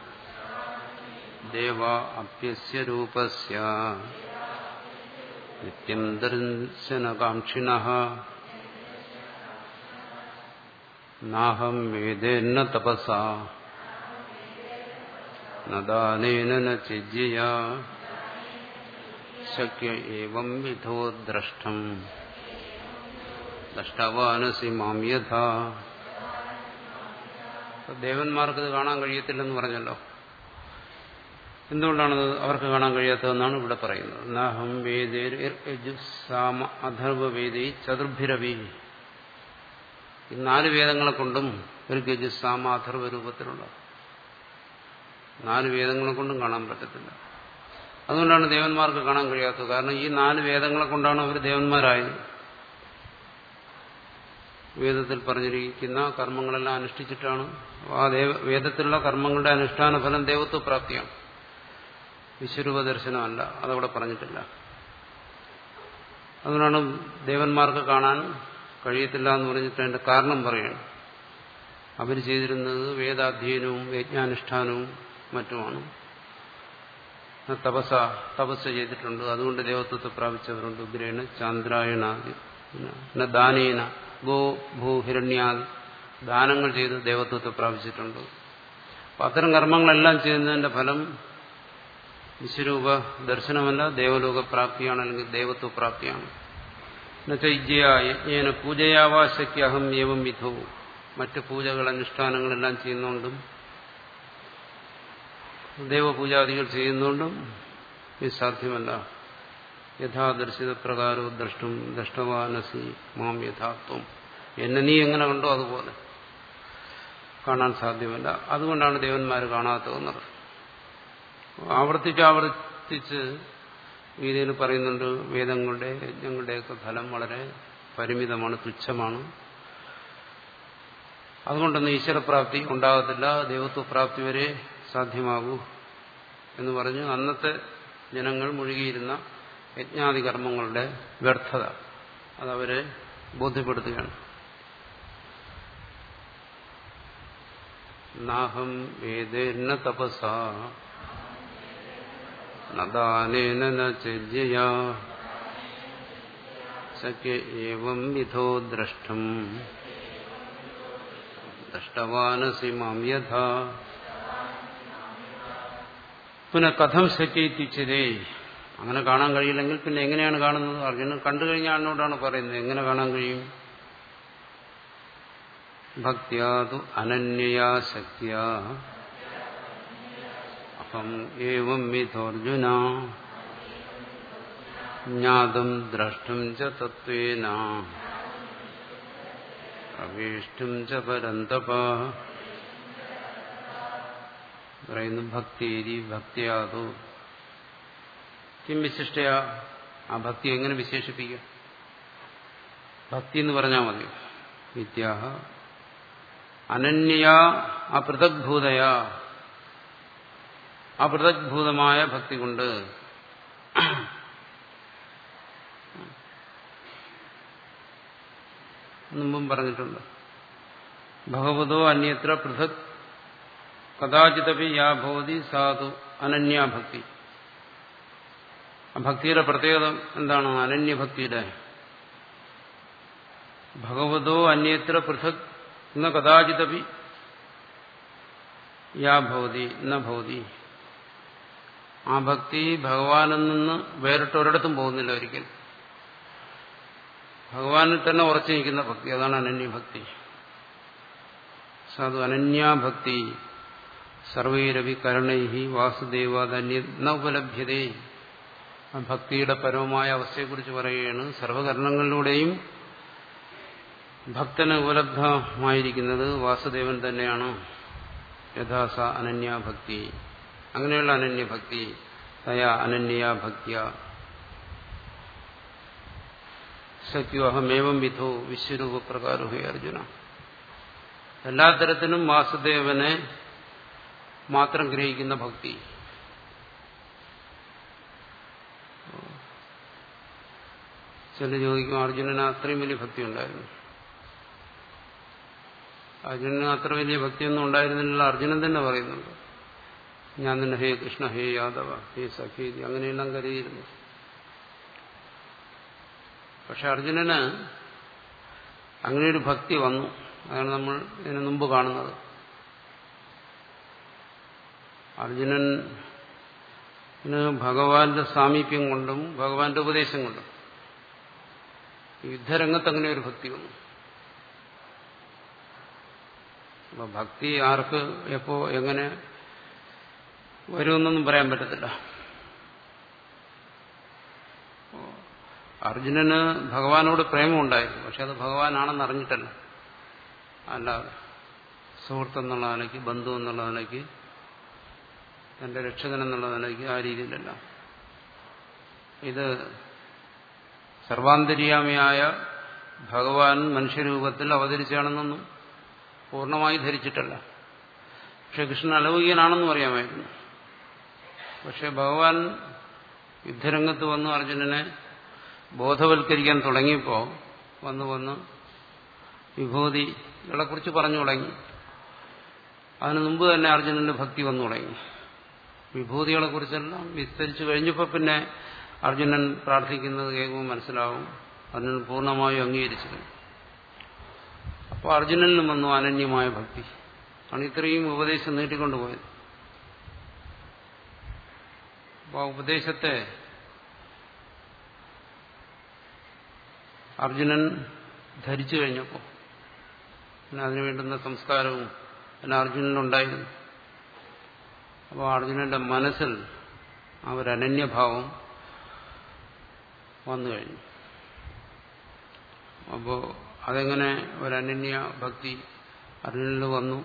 ദേവ അപ്യസ്യ രൂപസ്യ നിത്യം ദർശനകാംക്ഷിണ നാഹം വേദേന്ന തപസ നദാനേന ന ചിജ്യയാ ശക്യ ഏവം വിധോ ദ്രഷ്ടം ദ്രഷ്ടവാനസി മാം യഥാ ദേവന്മാർക്കത് കാണാൻ കഴിയത്തില്ലെന്ന് പറഞ്ഞല്ലോ എന്തുകൊണ്ടാണ് അവർക്ക് കാണാൻ കഴിയാത്തതെന്നാണ് ഇവിടെ പറയുന്നത് നാഹം വേദേസാമ അധർവവേദി ചതുർഭിരവി ഈ നാല് വേദങ്ങളെ കൊണ്ടും ഒരു ഗജുസാമ അഥർവ രൂപത്തിലുള്ള നാല് വേദങ്ങളെ കൊണ്ടും കാണാൻ പറ്റത്തില്ല അതുകൊണ്ടാണ് ദേവന്മാർക്ക് കാണാൻ കഴിയാത്തത് കാരണം ഈ നാല് വേദങ്ങളെ കൊണ്ടാണ് അവർ ദേവന്മാരായത് വേദത്തിൽ പറഞ്ഞിരിക്കുന്ന കർമ്മങ്ങളെല്ലാം അനുഷ്ഠിച്ചിട്ടാണ് ആ ദേവ വേദത്തിലുള്ള കർമ്മങ്ങളുടെ അനുഷ്ഠാന ഫലം ദേവത്വ പ്രാപ്തിയാണ് വിശ്വരൂപ ദർശനമല്ല അതവിടെ പറഞ്ഞിട്ടില്ല അതുകൊണ്ടാണ് ദേവന്മാർക്ക് കാണാൻ കഴിയത്തില്ല എന്ന് പറഞ്ഞിട്ട് അതിന്റെ കാരണം പറയണം അവർ ചെയ്തിരുന്നത് വേദാധ്യയനവും യജ്ഞാനുഷ്ഠാനവും മറ്റുമാണ് തപസ തപസ് ചെയ്തിട്ടുണ്ട് അതുകൊണ്ട് ദേവത്വത്തെ പ്രാപിച്ചവരുണ്ട് ഉഗ്രേണ ചാന്ദ്രായണാദി പിന്നെ ദാനേന ഗോ ഭൂ ഹിരണ്യാദി ദാനങ്ങൾ ചെയ്ത് ദേവത്വത്തെ പ്രാപിച്ചിട്ടുണ്ട് അപ്പം അത്തരം കർമ്മങ്ങളെല്ലാം ചെയ്യുന്നതിന്റെ ഫലം വിശ്വരൂപ ദർശനമല്ല ദേവലോക പ്രാപ്തിയാണ് അല്ലെങ്കിൽ ദേവത്വ പ്രാപ്തിയാണ് എന്നുവെച്ചാൽ യജ്ഞേന പൂജയാവാശക്യഹം ഏവം വിധവും മറ്റ് പൂജകൾ അനുഷ്ഠാനങ്ങളെല്ലാം ചെയ്യുന്നുകൊണ്ടും ദേവപൂജാദികൾ ചെയ്യുന്നുകൊണ്ടും ഇത് സാധ്യമല്ല യഥാദർശിത പ്രകാരവും ദ്രഷ്ടും ദഷ്ടവാനസി മാം യഥാത്വം എന്നെ നീ എങ്ങനെ കണ്ടോ അതുപോലെ കാണാൻ സാധ്യമല്ല അതുകൊണ്ടാണ് ദേവന്മാർ കാണാത്തതെന്നത് ആവർത്തിച്ച് ആവർത്തിച്ച് ഗീതയിൽ പറയുന്നുണ്ട് വേദങ്ങളുടെ യജ്ഞങ്ങളുടെയൊക്കെ ഫലം വളരെ പരിമിതമാണ് തുച്ഛമാണ് അതുകൊണ്ടൊന്നും ഈശ്വരപ്രാപ്തി ഉണ്ടാകത്തില്ല ദൈവത്വപ്രാപ്തി വരെ സാധ്യമാകൂ എന്ന് പറഞ്ഞ് അന്നത്തെ ജനങ്ങൾ മുഴുകിയിരുന്ന യജ്ഞാതി കർമ്മങ്ങളുടെ വ്യർത്ഥത അതവരെ ബോധ്യപ്പെടുത്തുകയാണ് നാഹം വേദേന തപസ നദാനേന ന ചര്യയാ സഖ്യ ഏവം വിധോ ദ്രഷ്ടം ദഷ്ടവാനസി മാം യഥാ പിന്നെ കഥം ശക്യത്തിച്ചതേ അങ്ങനെ കാണാൻ കഴിയില്ലെങ്കിൽ പിന്നെ എങ്ങനെയാണ് കാണുന്നത് അർജുനൻ കണ്ടു കഴിഞ്ഞ ആളിനോടാണ് പറയുന്നത് എങ്ങനെ കാണാൻ കഴിയും ഭക്തിയാതു അനന്യയാ ശക്തിയ അഹം ഏവം വിധോർജുന ജ്ഞാതം ദ്രഷ്ടും ച തത്വേന പ്രവേഷ്ടും ച പരന്തപ പറയുന്നു ഭക്തിരി ഭക്തിയാതു കിം വിശിഷ്ടയ ആ ഭക്തി എങ്ങനെ വിശേഷിപ്പിക്കുക ഭക്തി എന്ന് പറഞ്ഞാൽ മതി വിദ്യാഹ അനന്യ അപൃഥക്ഭൂതയ അപൃഥക്ഭൂതമായ ഭക്തി കൊണ്ട് മുമ്പും പറഞ്ഞിട്ടുണ്ട് ഭഗവതോ അന്യത്ര പൃഥക് കഥാചിതപി യാ ഭവതി സാധു അനന്യാഭക്തി ആ ഭക്തിയുടെ പ്രത്യേകത എന്താണ് അനന്യഭക്തിയുടെ ഭഗവതോ അന്യത്ര പൃഥക് എന്ന കഥാചിതപി യാ ഭവതി എന്ന ഭവതി ആ ഭക്തി ഭഗവാനിൽ നിന്ന് വേറിട്ട് ഒരിടത്തും പോകുന്നില്ല ഒരിക്കൽ ഭഗവാനിൽ തന്നെ ഉറച്ചു നിൽക്കുന്ന ഭക്തി അതാണ് അനന്യഭക്തി സാധു അനന്യാഭക്തി സർവൈരവി കരണൈഹി വാസുദേവാദന്യ ന ഉപലഭ്യതേ ആ ഭക്തിയുടെ പരമമായ അവസ്ഥയെക്കുറിച്ച് പറയുകയാണ് സർവകരണങ്ങളിലൂടെയും ഭക്തന് ഉപലബ്ധമായിരിക്കുന്നത് വാസുദേവൻ തന്നെയാണ് യഥാസ അനന്യാഭക്തി അങ്ങനെയുള്ള അനന്യഭക്തി തയാ അനന്യ ഭക്തിയ സത്യോഹമേവം വിധോ വിശ്വരൂപ പ്രകാരോ ഹേ അർജുന എല്ലാ തരത്തിലും വാസുദേവനെ മാത്രം ഗ്രഹിക്കുന്ന ഭക്തി ചില ചോദിക്കും അർജുനന് അത്രയും വലിയ ഭക്തി ഉണ്ടായിരുന്നു അർജുനന് അത്ര വലിയ ഭക്തിയൊന്നും ഉണ്ടായിരുന്നില്ല അർജുനൻ തന്നെ പറയുന്നുണ്ട് ഞാൻ തന്നെ ഹേ കൃഷ്ണ ഹേ യാദവ ഹേ സഖി അങ്ങനെയെല്ലാം കരുതിയിരുന്നു പക്ഷെ അർജുനന് അങ്ങനെയൊരു ഭക്തി വന്നു അതാണ് നമ്മൾ ഇതിനു മുമ്പ് കാണുന്നത് അർജുനന് ഭഗവാന്റെ സാമീപ്യം കൊണ്ടും ഭഗവാന്റെ ഉപദേശം കൊണ്ടും യുദ്ധരംഗത്ത് അങ്ങനെ ഒരു ഭക്തി വന്നു അപ്പൊ ഭക്തി ആർക്ക് എപ്പോ എങ്ങനെ വരുമെന്നൊന്നും പറയാൻ പറ്റത്തില്ല അർജുനന് ഭഗവാനോട് പ്രേമമുണ്ടായിരുന്നു പക്ഷെ അത് ഭഗവാനാണെന്ന് അറിഞ്ഞിട്ടല്ല അല്ലാതെ സുഹൃത്ത് എന്നുള്ള നിലയ്ക്ക് ബന്ധു എന്നുള്ള നിലയ്ക്ക് തന്റെ രക്ഷകൻ എന്നുള്ള നിലയ്ക്ക് ആ രീതിയിലല്ല ഇത് സർവാന്തര്യാമിയായ ഭഗവാൻ മനുഷ്യരൂപത്തിൽ അവതരിച്ചാണെന്നൊന്നും പൂർണ്ണമായി ധരിച്ചിട്ടല്ല പക്ഷെ കൃഷ്ണൻ അലൗകികനാണെന്നും അറിയാമായിരുന്നു പക്ഷെ ഭഗവാൻ യുദ്ധരംഗത്ത് വന്നു അർജുനനെ ബോധവൽക്കരിക്കാൻ തുടങ്ങിയപ്പോൾ വന്ന് വന്ന് വിഭൂതികളെക്കുറിച്ച് പറഞ്ഞു തുടങ്ങി അതിനു മുമ്പ് തന്നെ അർജുനന്റെ ഭക്തി വന്നു തുടങ്ങി വിഭൂതികളെക്കുറിച്ചെല്ലാം വിസ്തരിച്ചു കഴിഞ്ഞപ്പോൾ പിന്നെ അർജുനൻ പ്രാർത്ഥിക്കുന്നത് കേൾക്കുമ്പോൾ മനസ്സിലാവും അർജുനൻ പൂർണ്ണമായും അംഗീകരിച്ചു അപ്പോൾ അർജുനനിലും വന്നു അനന്യമായ ഭക്തി ആണ് ഇത്രയും ഉപദേശം നീട്ടിക്കൊണ്ടുപോയത് അപ്പോൾ ആ ഉപദേശത്തെ അർജുനൻ ധരിച്ചു കഴിഞ്ഞപ്പോൾ പിന്നെ അതിനു വേണ്ടുന്ന സംസ്കാരവും പിന്നെ അർജുനനുണ്ടായിരുന്നു അപ്പോൾ അർജുനന്റെ മനസ്സിൽ ആ ഒരു അനന്യഭാവം വന്നു കഴിഞ്ഞു അപ്പോൾ അതെങ്ങനെ ഒരു അനന്യ ഭക്തി അർജുനനിൽ വന്നു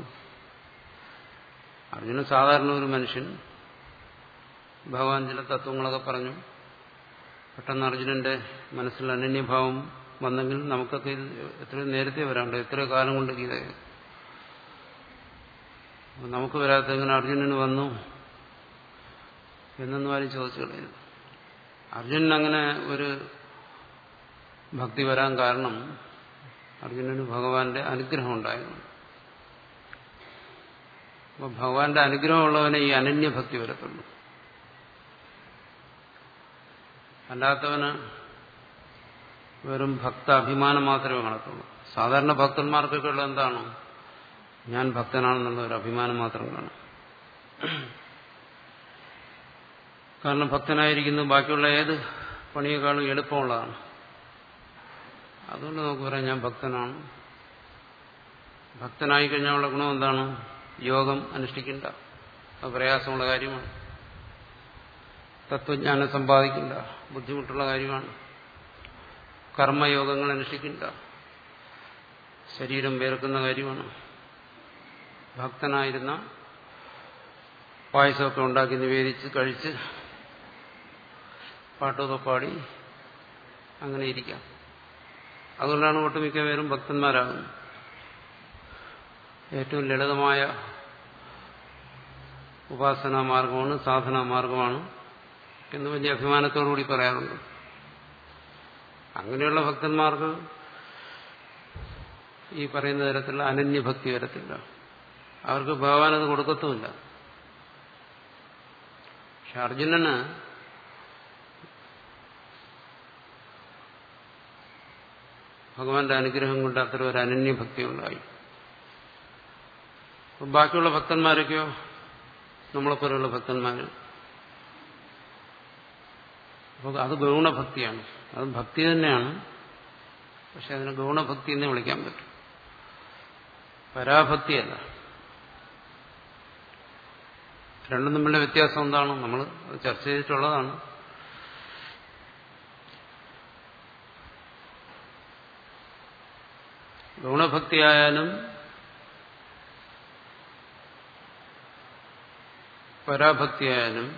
അർജുനൻ സാധാരണ ഒരു മനുഷ്യൻ ഭഗവാൻ ചില തത്വങ്ങളൊക്കെ പറഞ്ഞു പെട്ടെന്ന് അർജുനന്റെ മനസ്സിൽ അനന്യഭാവം വന്നെങ്കിൽ നമുക്കൊക്കെ ഇത് എത്രയും നേരത്തെ വരാണ്ട് എത്ര കാലം കൊണ്ട് ഗീത നമുക്ക് വരാത്ത എങ്ങനെ അർജുനന് വന്നു എന്നൊന്നും ആരും ചോദിച്ചു കളയരുത് അർജുനൻ അങ്ങനെ ഒരു ഭക്തി വരാൻ കാരണം അർജുനന് ഭഗവാന്റെ അനുഗ്രഹം ഉണ്ടായിരുന്നു അപ്പൊ ഭഗവാന്റെ അനുഗ്രഹമുള്ളവനെ ഈ അനന്യഭക്തി വരത്തുള്ളൂ അല്ലാത്തവന് വെറും ഭക്ത അഭിമാനം മാത്രമേ കാണത്തുള്ളൂ സാധാരണ ഭക്തന്മാർക്കൊക്കെ ഉള്ള എന്താണ് ഞാൻ ഭക്തനാണെന്നുള്ള ഒരു അഭിമാനം മാത്രം കാണും കാരണം ഭക്തനായിരിക്കുന്നത് ബാക്കിയുള്ള ഏത് പണിയേക്കാളും എളുപ്പമുള്ളതാണ് അതുകൊണ്ട് നമുക്ക് പറയാം ഞാൻ ഭക്തനാണ് ഭക്തനായി കഴിഞ്ഞാലുള്ള ഗുണം എന്താണ് യോഗം അനുഷ്ഠിക്കണ്ട അത് പ്രയാസമുള്ള കാര്യമാണ് തത്വജ്ഞാനം സമ്പാദിക്കണ്ട ബുദ്ധിമുട്ടുള്ള കാര്യമാണ് കർമ്മയോഗങ്ങൾ അനുഷ്ഠിക്കണ്ട ശരീരം വേർക്കുന്ന കാര്യമാണ് ഭക്തനായിരുന്ന പായസമൊക്കെ ഉണ്ടാക്കി നിവേദിച്ച് കഴിച്ച് പാട്ടൊക്കെ പാടി അങ്ങനെ ഇരിക്കാം അതുകൊണ്ടാണ് ഒട്ടുമിക്ക പേരും ഭക്തന്മാരാകുന്നത് ഏറ്റവും ലളിതമായ ഉപാസനാ മാർഗമാണ് സാധനാ മാർഗമാണ് എന്ന് വലിയ അഭിമാനത്തോടുകൂടി പറയാറുണ്ട് അങ്ങനെയുള്ള ഭക്തന്മാർക്ക് ഈ പറയുന്ന തരത്തിലുള്ള അനന്യഭക്തി വരത്തില്ല അവർക്ക് ഭഗവാൻ അത് കൊടുക്കത്തുമില്ല പക്ഷെ അർജുനന് ഭഗവാന്റെ അനുഗ്രഹം കൊണ്ട് അത്ര ഒരു അനന്യഭക്തി ഉണ്ടായി ബാക്കിയുള്ള ഭക്തന്മാരൊക്കെയോ നമ്മളെപ്പോലെയുള്ള ഭക്തന്മാർ അപ്പോൾ അത് ഗൗണഭക്തിയാണ് അത് ഭക്തി തന്നെയാണ് പക്ഷെ അതിന് ഗൗണഭക്തി എന്ന് വിളിക്കാൻ പറ്റും പരാഭക്തിയല്ല രണ്ടും തമ്മിലുള്ള വ്യത്യാസം എന്താണ് നമ്മൾ അത് ചർച്ച ചെയ്തിട്ടുള്ളതാണ് ഗുണഭക്തിയായാലും പരാഭക്തിയായാലും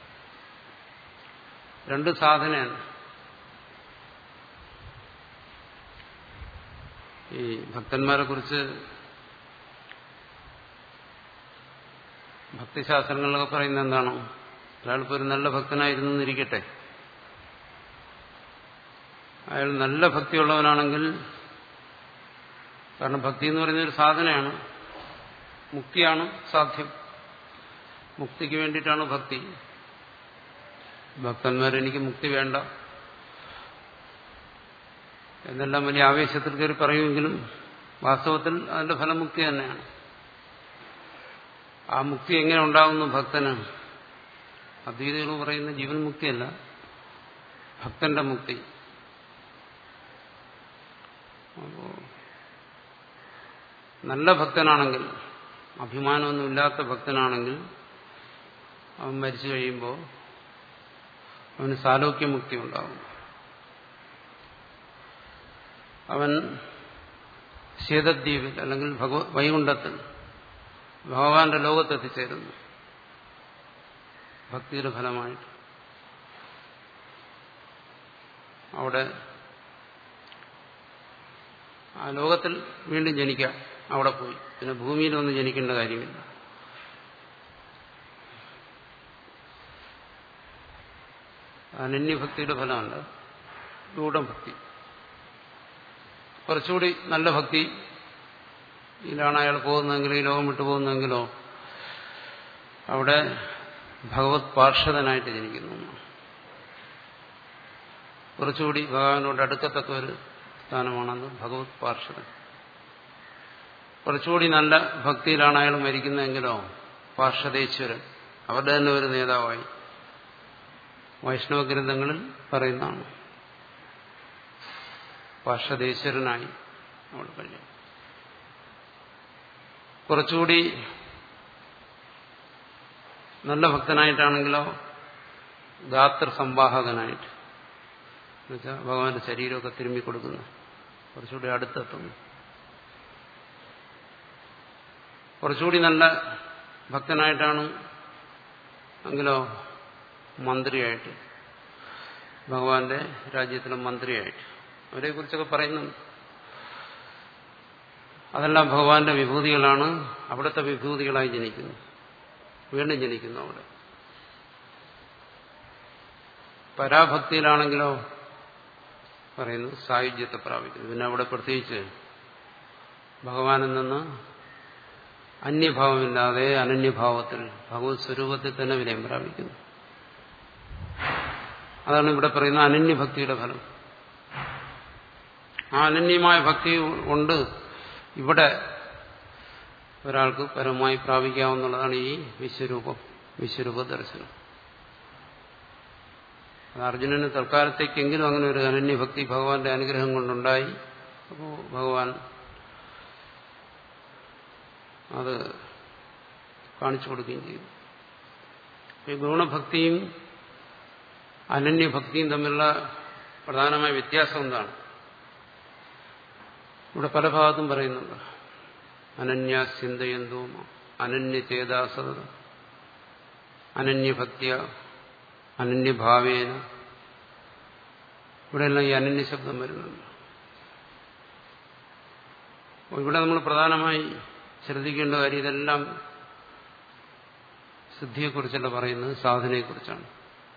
രണ്ട് സാധനയാണ് ഈ ഭക്തന്മാരെ കുറിച്ച് ഭക്തിശാസ്ത്രങ്ങളിലൊക്കെ പറയുന്നത് എന്താണോ ഒരാളിപ്പോൾ ഒരു നല്ല ഭക്തനായിരുന്നു എന്നിരിക്കട്ടെ അയാൾ നല്ല ഭക്തിയുള്ളവനാണെങ്കിൽ കാരണം ഭക്തി എന്ന് പറയുന്ന ഒരു സാധനമാണ് മുക്തിയാണ് സാധ്യം മുക്തിക്ക് വേണ്ടിയിട്ടാണ് ഭക്തി ഭക്തന്മാർ എനിക്ക് മുക്തി വേണ്ട എന്നെല്ലാം വലിയ ആവേശത്തിൽ കയറി പറയുമെങ്കിലും വാസ്തവത്തിൽ അതിന്റെ ഫലം മുക്തി തന്നെയാണ് ആ മുക്തി എങ്ങനെ ഉണ്ടാകുന്നു ഭക്തന് അദ്വൈതികൾ പറയുന്ന ജീവൻ മുക്തിയല്ല ഭക്തന്റെ മുക്തി അപ്പോ നല്ല ഭക്തനാണെങ്കിൽ അഭിമാനമൊന്നുമില്ലാത്ത ഭക്തനാണെങ്കിൽ അവൻ മരിച്ചു കഴിയുമ്പോൾ അവന് സാലോക്യമുക്തി ഉണ്ടാകും അവൻ ശീതദ്വീപിൽ അല്ലെങ്കിൽ ഭഗവ വൈകുണ്ഠത്തിൽ ഭഗവാന്റെ ലോകത്തെത്തിച്ചേരുന്നു ഭക്തിയുടെ ഫലമായിട്ട് അവിടെ ആ ലോകത്തിൽ വീണ്ടും ജനിക്കാം അവിടെ പോയി പിന്നെ ഭൂമിയിലൊന്നും ജനിക്കേണ്ട കാര്യമില്ല അനന്യഭക്തിയുടെ ഫലമല്ല ഗൂഢഭക്തി കുറച്ചുകൂടി നല്ല ഭക്തി ഇതിലാണ് അയാൾ പോകുന്നതെങ്കിലോ ഈ ലോകം വിട്ടു പോകുന്നതെങ്കിലോ അവിടെ ഭഗവത് പാർഷദനായിട്ട് ജനിക്കുന്നു കുറച്ചുകൂടി ഭഗവാനോട് അടുക്കത്തക്ക ഒരു സ്ഥാനമാണത് ഭഗവത് പാർഷദൻ കുറച്ചുകൂടി നല്ല ഭക്തിയിലാണ് അയാൾ മരിക്കുന്നതെങ്കിലോ പാർഷദേശ്വരൻ അവരുടെ തന്നെ ഒരു നേതാവായി വൈഷ്ണവ ഗ്രന്ഥങ്ങളിൽ പറയുന്നതാണ് പാർഷദേശ്വരനായി അവൾ കഴിയും കുറച്ചുകൂടി നല്ല ഭക്തനായിട്ടാണെങ്കിലോ ഗാത്ര സംവാഹകനായിട്ട് എന്നുവെച്ചാൽ ഭഗവാന്റെ ശരീരമൊക്കെ തിരുമ്മി കൊടുക്കുന്നു കുറച്ചുകൂടി അടുത്തെത്തുന്നു കുറച്ചുകൂടി നല്ല ഭക്തനായിട്ടാണ് എങ്കിലോ മന്ത്രിയായിട്ട് ഭഗവാന്റെ രാജ്യത്തിലെ മന്ത്രിയായിട്ട് അവരെ കുറിച്ചൊക്കെ പറയുന്നുണ്ട് അതെല്ലാം ഭഗവാന്റെ വിഭൂതികളാണ് അവിടുത്തെ വിഭൂതികളായി ജനിക്കുന്നു വീണ്ടും ജനിക്കുന്നു അവിടെ പരാഭക്തിയിലാണെങ്കിലോ പറയുന്നു സായുജ്യത്തെ പ്രാപിക്കുന്നു പിന്നെ അവിടെ പ്രത്യേകിച്ച് ഭഗവാനിൽ നിന്ന് അന്യഭാവമില്ലാതെ അനന്യഭാവത്തിൽ ഭഗവത് സ്വരൂപത്തിൽ തന്നെ വിനയം പ്രാപിക്കുന്നു അതാണ് ഇവിടെ പറയുന്ന അനന്യഭക്തിയുടെ ഫലം ആ അനന്യമായ ഭക്തി കൊണ്ട് ഇവിടെ ഒരാൾക്ക് പരമായി പ്രാപിക്കാവുന്നതാണ് ഈ വിശ്വരൂപം വിശ്വരൂപ ദർശനം അത് അർജുനന് തൽക്കാലത്തേക്കെങ്കിലും അങ്ങനെ ഒരു അനന്യഭക്തി ഭഗവാന്റെ അനുഗ്രഹം കൊണ്ടുണ്ടായി അപ്പോൾ ഭഗവാൻ അത് കാണിച്ചു കൊടുക്കുകയും ചെയ്തു ഈ ഗുണഭക്തിയും അനന്യഭക്തിയും തമ്മിലുള്ള പ്രധാനമായ വ്യത്യാസം എന്താണ് ഇവിടെ പല ഭാഗത്തും പറയുന്നുണ്ട് അനന്യ ചിന്തയന്തോ അനന്യചേതാസത അനന്യഭക്തിയ അനന്യഭാവേന ഇവിടെയെല്ലാം ഈ അനന്യ ശബ്ദം വരുന്നുണ്ട് ഇവിടെ നമ്മൾ പ്രധാനമായി ശ്രദ്ധിക്കേണ്ട കാര്യം ഇതെല്ലാം സിദ്ധിയെക്കുറിച്ചല്ല പറയുന്നത് സാധനയെക്കുറിച്ചാണ്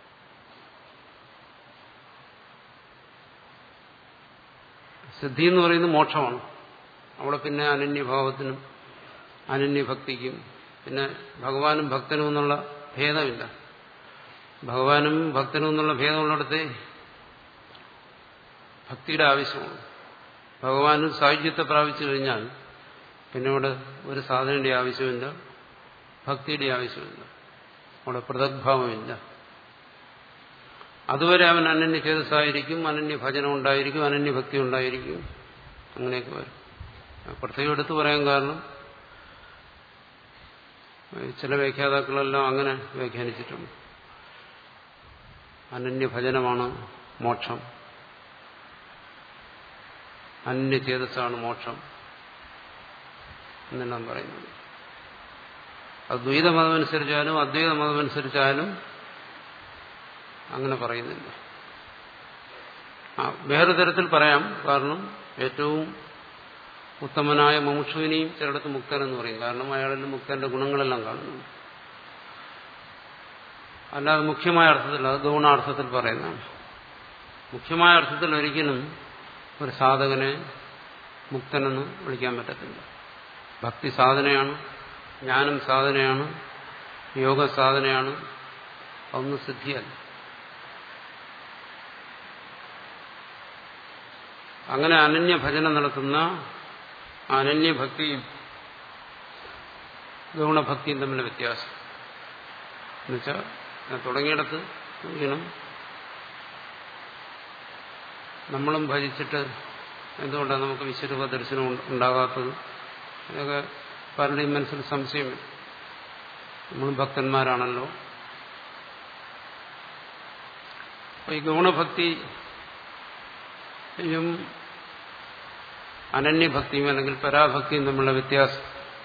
സിദ്ധി എന്ന് പറയുന്നത് മോക്ഷമാണ് അവിടെ പിന്നെ അനന്യഭാവത്തിനും അനന്യഭക്തിക്കും പിന്നെ ഭഗവാനും ഭക്തനും എന്നുള്ള ഭേദമില്ല ഭഗവാനും ഭക്തനും എന്നുള്ള ഭേദമുള്ളിടത്തെ ഭക്തിയുടെ ആവശ്യമാണ് ഭഗവാനും സാഹിത്യത്തെ പ്രാപിച്ചു കഴിഞ്ഞാൽ പിന്നെ ഇവിടെ ഒരു സാധനയുടെ ആവശ്യമില്ല ഭക്തിയുടെ ആവശ്യമില്ല അവിടെ പൃഥക്ഭാവമില്ല അതുവരെ അവൻ അനന്യ ചേതസ്സായിരിക്കും അനന്യ ഭജനം ഉണ്ടായിരിക്കും അനന്യ ഭക്തി ഉണ്ടായിരിക്കും അങ്ങനെയൊക്കെ വരും പ്രത്യേകം എടുത്തു പറയാൻ കാരണം ചില വ്യാഖ്യാതാക്കളെല്ലാം അങ്ങനെ വ്യാഖ്യാനിച്ചിട്ടുണ്ട് അനന്യ ഭജനമാണ് മോക്ഷം അനന്യ ചേതസ്സാണ് മോക്ഷം എന്നെല്ലാം പറയുന്നത് അദ്വൈത മതമനുസരിച്ചാലും അദ്വൈത മതമനുസരിച്ചാലും അങ്ങനെ പറയുന്നില്ല ആ വേറെ തരത്തിൽ പറയാം കാരണം ഏറ്റവും ഉത്തമനായ മമുഷുവിനെയും ചിലയിടത്ത് മുക്തൻ എന്ന് പറയും കാരണം അയാളിൽ മുക്തന്റെ ഗുണങ്ങളെല്ലാം കാണുന്നുണ്ട് അല്ലാതെ മുഖ്യമായ അർത്ഥത്തിൽ അത് ഗൗണാർത്ഥത്തിൽ പറയുന്നതാണ് മുഖ്യമായ അർത്ഥത്തിൽ ഒരിക്കലും ഒരു സാധകനെ മുക്തനെന്ന് വിളിക്കാൻ പറ്റത്തില്ല ഭക്തി സാധനയാണ് ജ്ഞാനം സാധനയാണ് യോഗ സാധനയാണ് അതൊന്നും സിദ്ധിയല്ല അങ്ങനെ അനന്യ ഭജനം നടത്തുന്ന അനന്യഭക്തിയും ഗൗണഭക്തിയും തമ്മിലുള്ള വ്യത്യാസം എന്നുവെച്ചാൽ ഞാൻ തുടങ്ങിയിടത്ത് ഇങ്ങനെ നമ്മളും ഭജിച്ചിട്ട് എന്തുകൊണ്ടാണ് നമുക്ക് വിശ്വരൂപ ദർശനം ഉണ്ടാകാത്തത് അതൊക്കെ പലരുടെയും മനസ്സിൽ സംശയമില്ല നമ്മളും ഭക്തന്മാരാണല്ലോ അപ്പൊ ഈ ഗുണഭക്തിയും അനന്യഭക്തിയും അല്ലെങ്കിൽ പരാഭക്തിയും തമ്മിലുള്ള വ്യത്യാസം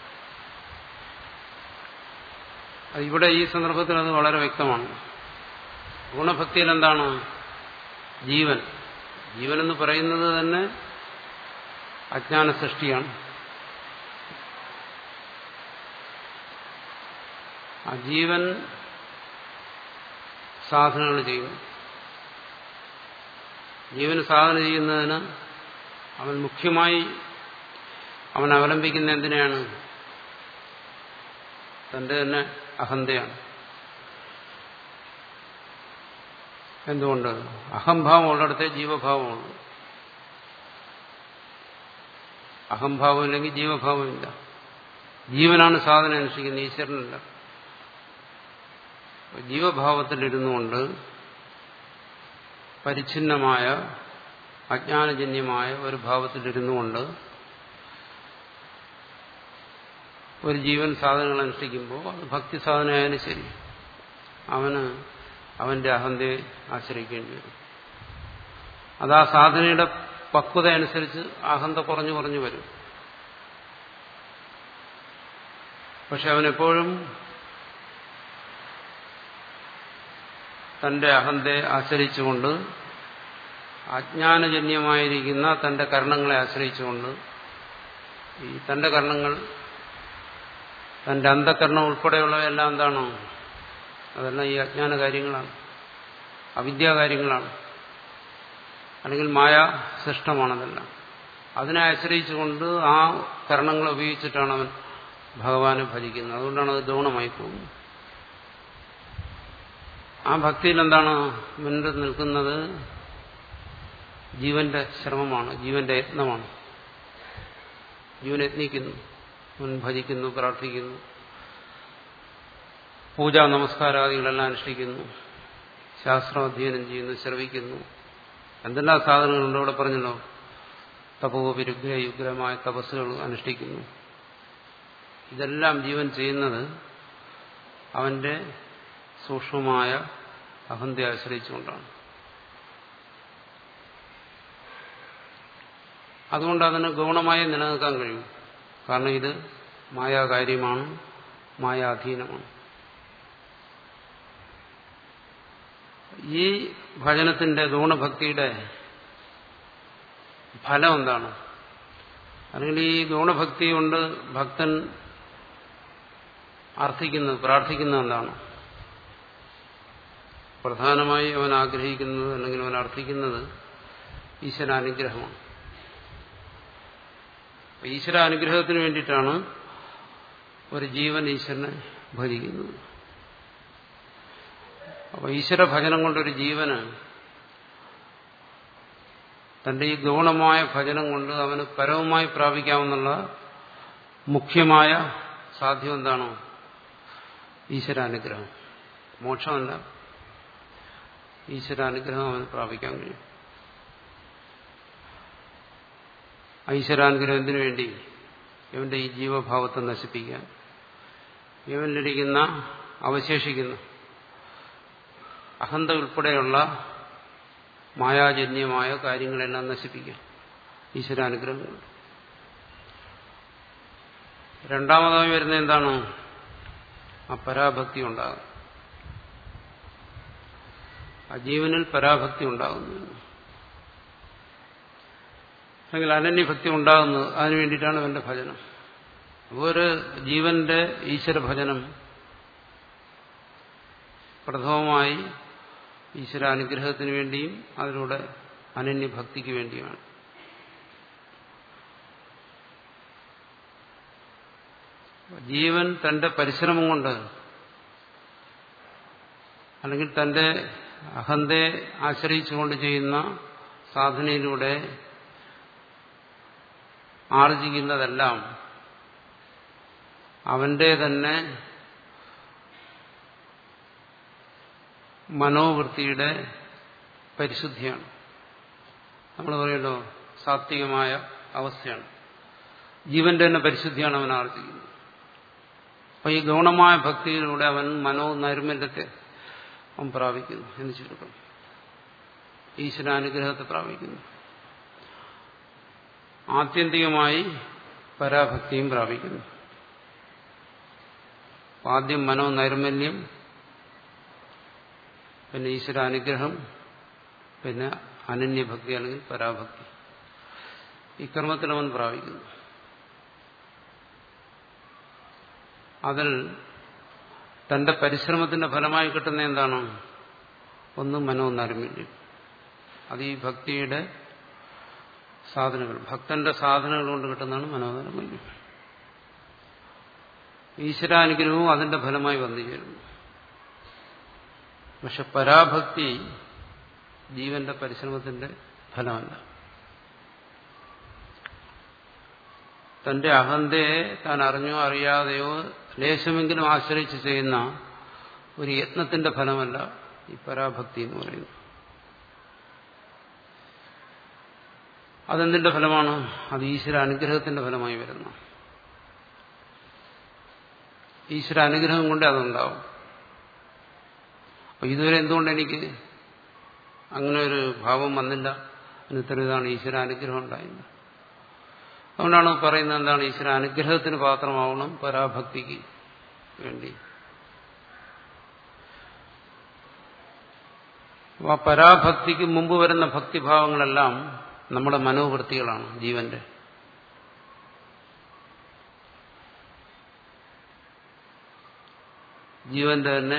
അത് ഇവിടെ ഈ സന്ദർഭത്തിൽ അത് വളരെ വ്യക്തമാണ് ഗുണഭക്തിയിൽ എന്താണ് ജീവൻ ജീവൻ എന്ന് പറയുന്നത് തന്നെ അജ്ഞാന സൃഷ്ടിയാണ് ആ ജീവൻ സാധനങ്ങൾ ചെയ്യുന്നു ജീവന് സാധന ചെയ്യുന്നതിന് അവൻ മുഖ്യമായി അവൻ അവലംബിക്കുന്ന എന്തിനാണ് തന്റെ തന്നെ അഹന്തയാണ് എന്തുകൊണ്ട് അഹംഭാവം ഉള്ളിടത്തെ ജീവഭാവമുള്ളൂ അഹംഭാവം ഇല്ലെങ്കിൽ ജീവഭാവമില്ല ജീവനാണ് സാധന അനുഷ്ഠിക്കുന്നത് ഈശ്വരനല്ല ജീവഭാവത്തിലിരുന്നുകൊണ്ട് പരിച്ഛിന്നമായ അജ്ഞാനജന്യമായ ഒരു ഭാവത്തിലിരുന്നുകൊണ്ട് ഒരു ജീവൻ സാധനങ്ങൾ അനുഷ്ഠിക്കുമ്പോൾ അത് ഭക്തി സാധനമായാലും ശരി അവന് അവന്റെ അഹന്തയെ ആശ്രയിക്കേണ്ടി വരും അത് ആ സാധനയുടെ പക്വത അനുസരിച്ച് അഹന്ത കുറഞ്ഞു കുറഞ്ഞു വരും പക്ഷെ അവനെപ്പോഴും തന്റെ അഹന്തയെ ആശ്രയിച്ചുകൊണ്ട് അജ്ഞാനജന്യമായിരിക്കുന്ന തന്റെ കർണങ്ങളെ ആശ്രയിച്ചുകൊണ്ട് ഈ തന്റെ കർണങ്ങൾ തന്റെ അന്ധകരണം ഉൾപ്പെടെയുള്ളവയെല്ലാം എന്താണോ അതെല്ലാം ഈ അജ്ഞാന കാര്യങ്ങളാണ് അവിദ്യാകാര്യങ്ങളാണ് അല്ലെങ്കിൽ മായ സൃഷ്ടമാണതെല്ലാം അതിനെ ആശ്രയിച്ചുകൊണ്ട് ആ കരണങ്ങളെ ഉപയോഗിച്ചിട്ടാണ് അവൻ ഭഗവാനെ ഭജിക്കുന്നത് അതുകൊണ്ടാണ് അത് ഗൗണമായി പോകുന്നത് ആ ഭക്തിയിൽ എന്താണ് മുന്നിൽ നിൽക്കുന്നത് ജീവന്റെ ശ്രമമാണ് ജീവന്റെ യത്നമാണ് ജീവൻ യത്നിക്കുന്നു അവൻ ഭജിക്കുന്നു പ്രാർത്ഥിക്കുന്നു പൂജാ നമസ്കാരാദികളെല്ലാം അനുഷ്ഠിക്കുന്നു ശാസ്ത്രാധ്യയനം ചെയ്യുന്നു ശ്രവിക്കുന്നു എന്തെല്ലാം സാധനങ്ങളുണ്ട് ഇവിടെ പറഞ്ഞല്ലോ തപോവിരുഗ്ര യുഗ്രമായ തപസ്സുകൾ അനുഷ്ഠിക്കുന്നു ഇതെല്ലാം ജീവൻ ചെയ്യുന്നത് അവന്റെ സൂക്ഷ്മമായ അഹന്തയെ ആശ്രയിച്ചുകൊണ്ടാണ് അതുകൊണ്ട് അതിന് ഗൗണമായി നിലനിൽക്കാൻ കഴിയും കാരണം ഇത് മായാകാര്യമാണ് മായാധീനമാണ് ഈ ഭജനത്തിന്റെ ഗൗണഭക്തിയുടെ ഫലം എന്താണ് അല്ലെങ്കിൽ ഈ ഗൗണഭക്തി കൊണ്ട് ഭക്തൻ അർത്ഥിക്കുന്നത് പ്രാർത്ഥിക്കുന്നത് എന്താണ് പ്രധാനമായി അവൻ ആഗ്രഹിക്കുന്നത് അല്ലെങ്കിൽ അവൻ അർത്ഥിക്കുന്നത് ഈശ്വരാനുഗ്രഹമാണ് ഈശ്വര അനുഗ്രഹത്തിന് വേണ്ടിയിട്ടാണ് ഒരു ജീവൻ ഈശ്വരനെ ഭജിക്കുന്നത് അപ്പൊ ഈശ്വര ഭജനം കൊണ്ടൊരു ജീവന് തന്റെ ഈ ഗൗണമായ ഭജനം കൊണ്ട് അവന് പരവുമായി പ്രാപിക്കാമെന്നുള്ള മുഖ്യമായ സാധ്യം എന്താണോ ഈശ്വരാനുഗ്രഹം മോക്ഷമല്ല ഈശ്വരാനുഗ്രഹം അവന് പ്രാപിക്കാൻ കഴിയും ഈശ്വരാനുഗ്രഹം എന്തിനു വേണ്ടി ഇവന്റെ ഈ ജീവഭാവത്തെ നശിപ്പിക്കാൻ ഇവനിലിരിക്കുന്ന അവശേഷിക്കുന്ന അഹന്ത ഉൾപ്പെടെയുള്ള മായാജന്യമായ കാര്യങ്ങളെല്ലാം നശിപ്പിക്കാം ഈശ്വരാനുഗ്രഹം കൊണ്ട് രണ്ടാമതായി വരുന്ന എന്താണ് ആ പരാഭക്തി ഉണ്ടാകും ആ ജീവനിൽ പരാഭക്തി ഉണ്ടാകുന്നു അല്ലെങ്കിൽ അനന്യഭക്തി ഉണ്ടാകുന്നത് അതിനു വേണ്ടിയിട്ടാണ് അവന്റെ ഭജനം അപ്പോൾ ഒരു ജീവന്റെ ഈശ്വര ഭജനം പ്രഥമമായി ഈശ്വര അനുഗ്രഹത്തിന് വേണ്ടിയും അതിലൂടെ അനന്യഭക്തിക്ക് വേണ്ടിയുമാണ് ജീവൻ തന്റെ പരിശ്രമം കൊണ്ട് അല്ലെങ്കിൽ തന്റെ അഹന്തയെ ആശ്രയിച്ചുകൊണ്ട് ചെയ്യുന്ന സാധനയിലൂടെ ആർജിക്കുന്നതെല്ലാം അവന്റെ തന്നെ മനോവൃത്തിയുടെ പരിശുദ്ധിയാണ് നമ്മൾ പറയുമല്ലോ സാത്വികമായ അവസ്ഥയാണ് ജീവന്റെ തന്നെ പരിശുദ്ധിയാണ് അവൻ ആർജിക്കുന്നത് അപ്പൊ ഈ ഗൗണമായ ഭക്തിയിലൂടെ അവൻ മനോ നൈർമല്യത്തെ അവൻ പ്രാപിക്കുന്നു എന്ന് ചുരുക്കം ഈശ്വരാനുഗ്രഹത്തെ പ്രാപിക്കുന്നു ആത്യന്തികമായി പരാഭക്തിയും പ്രാപിക്കുന്നു ആദ്യം മനോ നൈർമല്യം പിന്നെ ഈശ്വരാനുഗ്രഹം പിന്നെ അനന്യഭക്തി അല്ലെങ്കിൽ പരാഭക്തി ഈ കർമ്മത്തിൽ അവൻ പ്രാപിക്കുന്നു അതിൽ തന്റെ പരിശ്രമത്തിന്റെ ഫലമായി കിട്ടുന്ന എന്താണ് ഒന്ന് മനോനൈർമല്യം അത് ഈ ഭക്തിയുടെ സാധനങ്ങൾ ഭക്തന്റെ സാധനങ്ങൾ കൊണ്ട് കിട്ടുന്നതാണ് മനോനൈർമല്യം ഈശ്വരാനുഗ്രഹവും അതിന്റെ ഫലമായി വന്നു ചേരുന്നു പക്ഷെ പരാഭക്തി ജീവന്റെ പരിശ്രമത്തിന്റെ ഫലമല്ല തന്റെ അഹന്തയെ താൻ അറിഞ്ഞോ അറിയാതെയോ ലേശമെങ്കിലും ആശ്രയിച്ച് ചെയ്യുന്ന ഒരു യത്നത്തിന്റെ ഫലമല്ല ഈ പരാഭക്തി എന്ന് പറയുന്നത് അതെന്തിന്റെ ഫലമാണ് അത് ഈശ്വര അനുഗ്രഹത്തിന്റെ ഫലമായി വരുന്നു ഈശ്വര അനുഗ്രഹം കൊണ്ട് അതുണ്ടാവും അപ്പൊ ഇതുവരെ എന്തുകൊണ്ട് എനിക്ക് അങ്ങനെ ഒരു ഭാവം വന്നില്ല എന്നിത്തരം ഇതാണ് ഈശ്വര അനുഗ്രഹം ഉണ്ടായില്ല അതുകൊണ്ടാണ് പറയുന്നത് എന്താണ് ഈശ്വര അനുഗ്രഹത്തിന് പാത്രമാവണം പരാഭക്തിക്ക് വേണ്ടി ആ പരാഭക്തിക്ക് മുമ്പ് വരുന്ന ഭക്തിഭാവങ്ങളെല്ലാം നമ്മുടെ മനോവൃത്തികളാണ് ജീവന്റെ ജീവന്റെ തന്നെ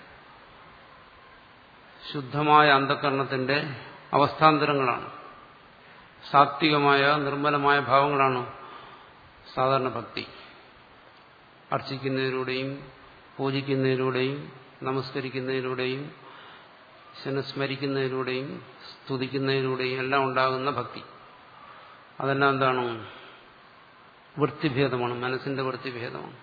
ശുദ്ധമായ അന്ധകരണത്തിന്റെ അവസ്ഥാന്തരങ്ങളാണ് സാത്വികമായ നിർമ്മലമായ ഭാവങ്ങളാണ് സാധാരണ ഭക്തി അർച്ചിക്കുന്നതിലൂടെയും പൂജിക്കുന്നതിലൂടെയും നമസ്കരിക്കുന്നതിലൂടെയും ഈശ്വരനെ സ്മരിക്കുന്നതിലൂടെയും സ്തുതിക്കുന്നതിലൂടെയും എല്ലാം ഉണ്ടാകുന്ന ഭക്തി അതെല്ലാം എന്താണ് വൃത്തിഭേദമാണ് മനസ്സിന്റെ വൃത്തിഭേദമാണ്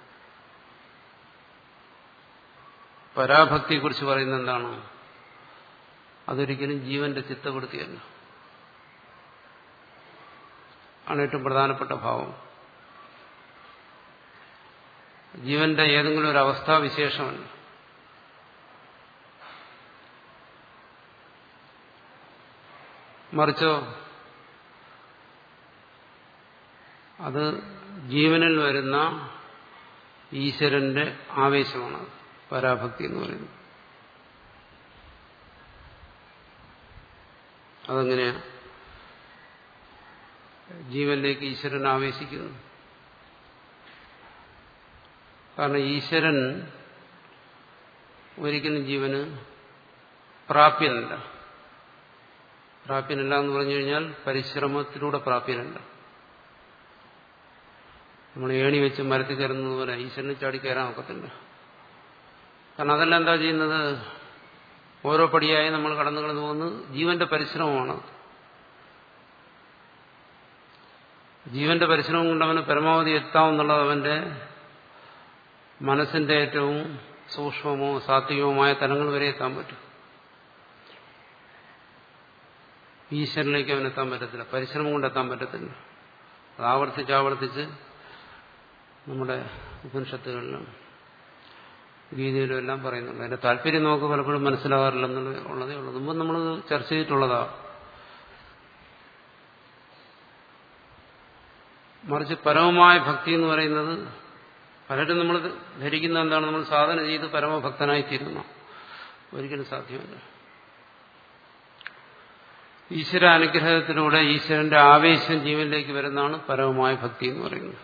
പരാഭക്തിയെക്കുറിച്ച് പറയുന്നത് എന്താണ് അതൊരിക്കലും ജീവന്റെ ചിത്തവൃത്തിയല്ല ആണ് ഏറ്റവും പ്രധാനപ്പെട്ട ഭാവം ജീവന്റെ ഏതെങ്കിലും ഒരു അവസ്ഥാവിശേഷമല്ല മറിച്ചോ അത് ജീവനിൽ വരുന്ന ഈശ്വരന്റെ ആവേശമാണ് പരാഭക്തി എന്ന് പറയുന്നത് അതെങ്ങനെയാ ജീവനിലേക്ക് ഈശ്വരൻ ആവേശിക്കുന്നു കാരണം ഈശ്വരൻ ഒരിക്കലും ജീവന് പ്രാപ്യനല്ല പ്രാപ്യനല്ല എന്ന് പറഞ്ഞു കഴിഞ്ഞാൽ പരിശ്രമത്തിലൂടെ പ്രാപ്യനല്ല നമ്മൾ ഏണി വെച്ച് മരത്തിൽ കയറുന്നത് പോലെ ഈശ്വരന് ചാടി കയറാൻ ഒക്കത്തില്ല കാരണം അതെല്ലാം എന്താ ചെയ്യുന്നത് ഓരോ പടിയായി നമ്മൾ കടന്നു കടന്നു പോകുന്നത് ജീവന്റെ പരിശ്രമമാണ് ജീവന്റെ പരിശ്രമം കൊണ്ട് അവന് പരമാവധി എത്താമെന്നുള്ളത് അവന്റെ മനസ്സിന്റെ ഏറ്റവും സൂക്ഷ്മമോ സാത്വികവുമായ തലങ്ങൾ വരെ എത്താൻ പറ്റും ഈശ്വരനിലേക്ക് അവൻ എത്താൻ പറ്റത്തില്ല പരിശ്രമം കൊണ്ട് എത്താൻ പറ്റത്തില്ല അത് ആവർത്തിച്ച് ആവർത്തിച്ച് നമ്മുടെ ഉപനിഷത്തുകളിലും ഗീതയിലും എല്ലാം പറയുന്നുണ്ട് അതിന്റെ താല്പര്യം നമുക്ക് പലപ്പോഴും മനസ്സിലാകാറില്ലെന്നുള്ളത് ഉള്ളതേ ഉള്ളൂ മുമ്പ് നമ്മൾ ചർച്ച ചെയ്തിട്ടുള്ളതാ മറിച്ച് പരമമായ ഭക്തി എന്ന് പറയുന്നത് പലരും നമ്മൾ ധരിക്കുന്ന എന്താണ് നമ്മൾ സാധന ചെയ്ത് പരമഭക്തനായി തീരുന്നു ഒരിക്കലും സാധ്യമല്ല ഈശ്വര അനുഗ്രഹത്തിലൂടെ ഈശ്വരന്റെ ആവേശം ജീവനിലേക്ക് വരുന്നതാണ് പരമമായ ഭക്തി എന്ന് പറയുന്നത്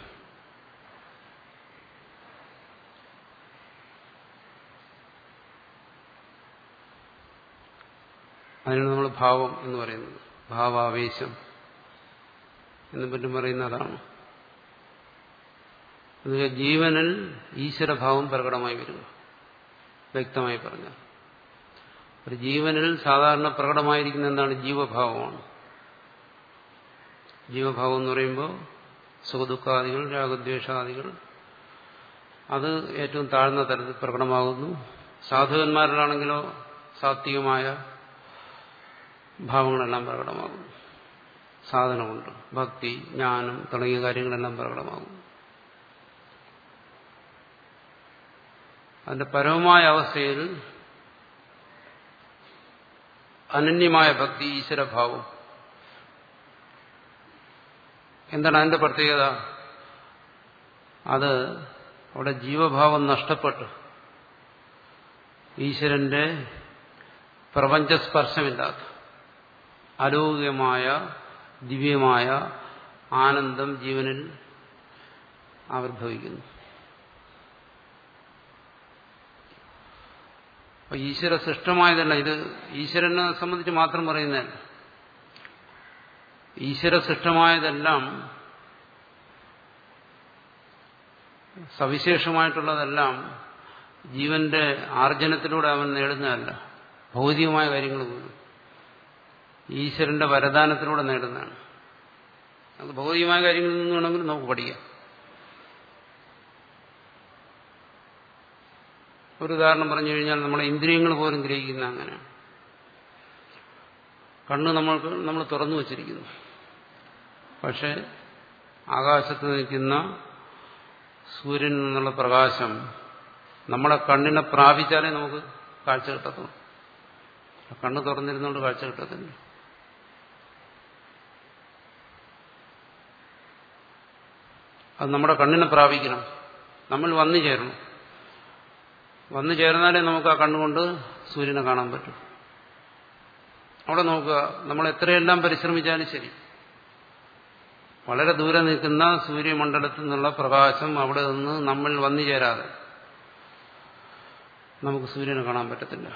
അതിനാണ് നമ്മൾ ഭാവം എന്ന് പറയുന്നത് ഭാവാവേശം എന്നും പറ്റും പറയുന്ന അതാണ് എന്നുവെച്ചാൽ ജീവനിൽ ഈശ്വരഭാവം പ്രകടമായി വരിക വ്യക്തമായി പറഞ്ഞാൽ ഒരു ജീവനിൽ സാധാരണ പ്രകടമായിരിക്കുന്ന എന്താണ് ജീവഭാവമാണ് ജീവഭാവം എന്ന് പറയുമ്പോൾ സുഖദുഃഖാദികൾ രാഗദ്വേഷാദികൾ അത് ഏറ്റവും താഴ്ന്ന തരത്തിൽ പ്രകടമാകുന്നു സാധുവന്മാരിലാണെങ്കിലോ സാത്വികമായ ഭാവങ്ങളെല്ലാം പ്രകടമാകുന്നു സാധനമുണ്ട് ഭക്തി ജ്ഞാനം തുടങ്ങിയ കാര്യങ്ങളെല്ലാം പ്രകടമാകും അതിന്റെ പരമമായ അവസ്ഥയിൽ അനന്യമായ ഭക്തി ഈശ്വരഭാവം എന്താണ് അതിന്റെ പ്രത്യേകത അത് അവിടെ ജീവഭാവം നഷ്ടപ്പെട്ടു ഈശ്വരന്റെ പ്രപഞ്ചസ്പർശമില്ലാത്ത അലൗകികമായ ദിവ്യമായ ആനന്ദം ജീവനിൽ ആവിർഭവിക്കുന്നു അപ്പൊ ഈശ്വര സൃഷ്ടമായതല്ല ഇത് ഈശ്വരനെ സംബന്ധിച്ച് മാത്രം പറയുന്നതല്ല ഈശ്വരസൃഷ്ടമായതെല്ലാം സവിശേഷമായിട്ടുള്ളതെല്ലാം ജീവന്റെ ആർജനത്തിലൂടെ അവൻ നേടുന്നതല്ല ഭൗതികമായ കാര്യങ്ങൾ പോലും ഈശ്വരന്റെ വരദാനത്തിലൂടെ നേടുന്നതാണ് അത് ഭൗതികമായ കാര്യങ്ങളിൽ നിന്ന് വേണമെങ്കിൽ നമുക്ക് പഠിക്കാം ഒരു ഉദാഹരണം പറഞ്ഞു കഴിഞ്ഞാൽ നമ്മുടെ ഇന്ദ്രിയങ്ങൾ പോലും ഗ്രഹിക്കുന്ന അങ്ങനെ കണ്ണ് നമ്മൾക്ക് നമ്മൾ തുറന്നു വച്ചിരിക്കുന്നു പക്ഷെ ആകാശത്ത് നിൽക്കുന്ന സൂര്യനിൽ നിന്നുള്ള പ്രകാശം നമ്മളെ കണ്ണിനെ പ്രാപിച്ചാലേ നമുക്ക് കാഴ്ച കിട്ടത്തുള്ളൂ കണ്ണ് തുറന്നിരുന്നുകൊണ്ട് കാഴ്ച കിട്ടത്തില്ല അത് നമ്മുടെ കണ്ണിനെ പ്രാപിക്കണം നമ്മൾ വന്നു ചേരണം വന്നു ചേർന്നാലേ നമുക്ക് ആ കണ്ണുകൊണ്ട് സൂര്യനെ കാണാൻ പറ്റും അവിടെ നോക്കുക നമ്മൾ എത്രയെല്ലാം പരിശ്രമിച്ചാലും ശരി വളരെ ദൂരെ നിൽക്കുന്ന സൂര്യമണ്ഡലത്തിൽ നിന്നുള്ള പ്രകാശം അവിടെ നിന്ന് നമ്മൾ വന്നു ചേരാതെ നമുക്ക് സൂര്യനെ കാണാൻ പറ്റത്തില്ല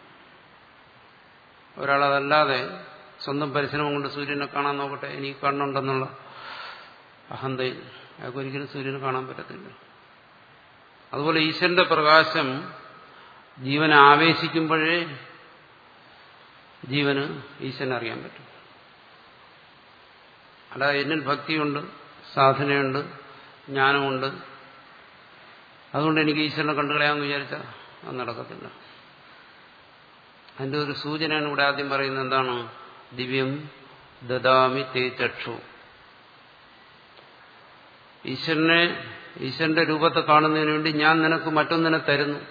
ഒരാളതല്ലാതെ സ്വന്തം പരിശ്രമം കൊണ്ട് സൂര്യനെ കാണാൻ നോക്കട്ടെ എനിക്ക് കണ്ണുണ്ടെന്നുള്ള അഹന്തയിൽ അയാൾക്ക് ഒരിക്കലും സൂര്യനെ കാണാൻ പറ്റത്തില്ല അതുപോലെ ഈശ്വരന്റെ പ്രകാശം ജീവനെ ആവേശിക്കുമ്പോഴേ ജീവന് ഈശ്വരനെ അറിയാൻ പറ്റും അല്ലാതെ എന്നിൽ ഭക്തിയുണ്ട് സാധനയുണ്ട് ജ്ഞാനമുണ്ട് അതുകൊണ്ട് എനിക്ക് ഈശ്വരനെ കണ്ടുകളയാമെന്ന് വിചാരിച്ചാൽ അത് നടക്കത്തില്ല അതിന്റെ ഒരു സൂചനയാണ് ഇവിടെ ആദ്യം പറയുന്നത് എന്താണ് ദിവ്യം ദദാമി തേ ചക്ഷു ഈശ്വരനെ ഈശ്വരന്റെ രൂപത്തെ കാണുന്നതിന് വേണ്ടി ഞാൻ നിനക്ക് മറ്റൊന്നിനെ തരുന്നു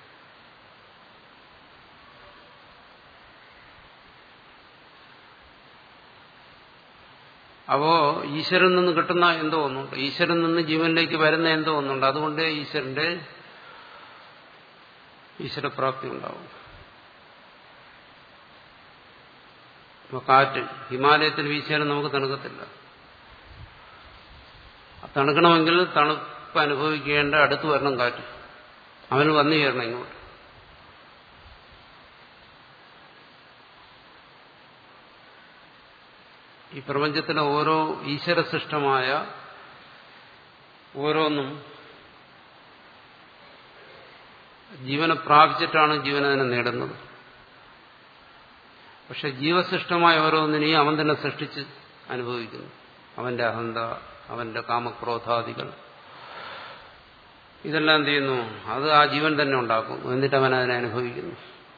അപ്പോ ഈശ്വരൻ നിന്ന് കിട്ടുന്ന എന്തോ ഒന്നുണ്ട് ഈശ്വരൻ നിന്ന് ജീവനിലേക്ക് വരുന്ന എന്തോ ഒന്നുണ്ട് അതുകൊണ്ട് ഈശ്വരന്റെ ഈശ്വരപ്രാപ്തി ഉണ്ടാവും ഇപ്പൊ കാറ്റ് ഹിമാലയത്തിൽ വീശിയാലും നമുക്ക് തണുക്കത്തില്ല തണുക്കണമെങ്കിൽ തണുപ്പ് അനുഭവിക്കേണ്ട അടുത്ത് വരണം കാറ്റ് അവന് വന്നു ചേരണം ഇങ്ങോട്ട് ഈ പ്രപഞ്ചത്തിലെ ഓരോ ഈശ്വരസൃഷ്ടമായ ഓരോന്നും ജീവനെ പ്രാപിച്ചിട്ടാണ് ജീവൻ അതിനെ നേടുന്നത് പക്ഷെ ജീവസൃഷ്ടമായ ഓരോന്നിനെയും അവൻ തന്നെ സൃഷ്ടിച്ച് അനുഭവിക്കുന്നു അവന്റെ അഹന്ത അവന്റെ കാമക്രോധാദികൾ ഇതെല്ലാം എന്ത് ചെയ്യുന്നു അത് ആ ജീവൻ തന്നെ ഉണ്ടാക്കും എന്നിട്ട് അവൻ അതിനെ അനുഭവിക്കുന്നു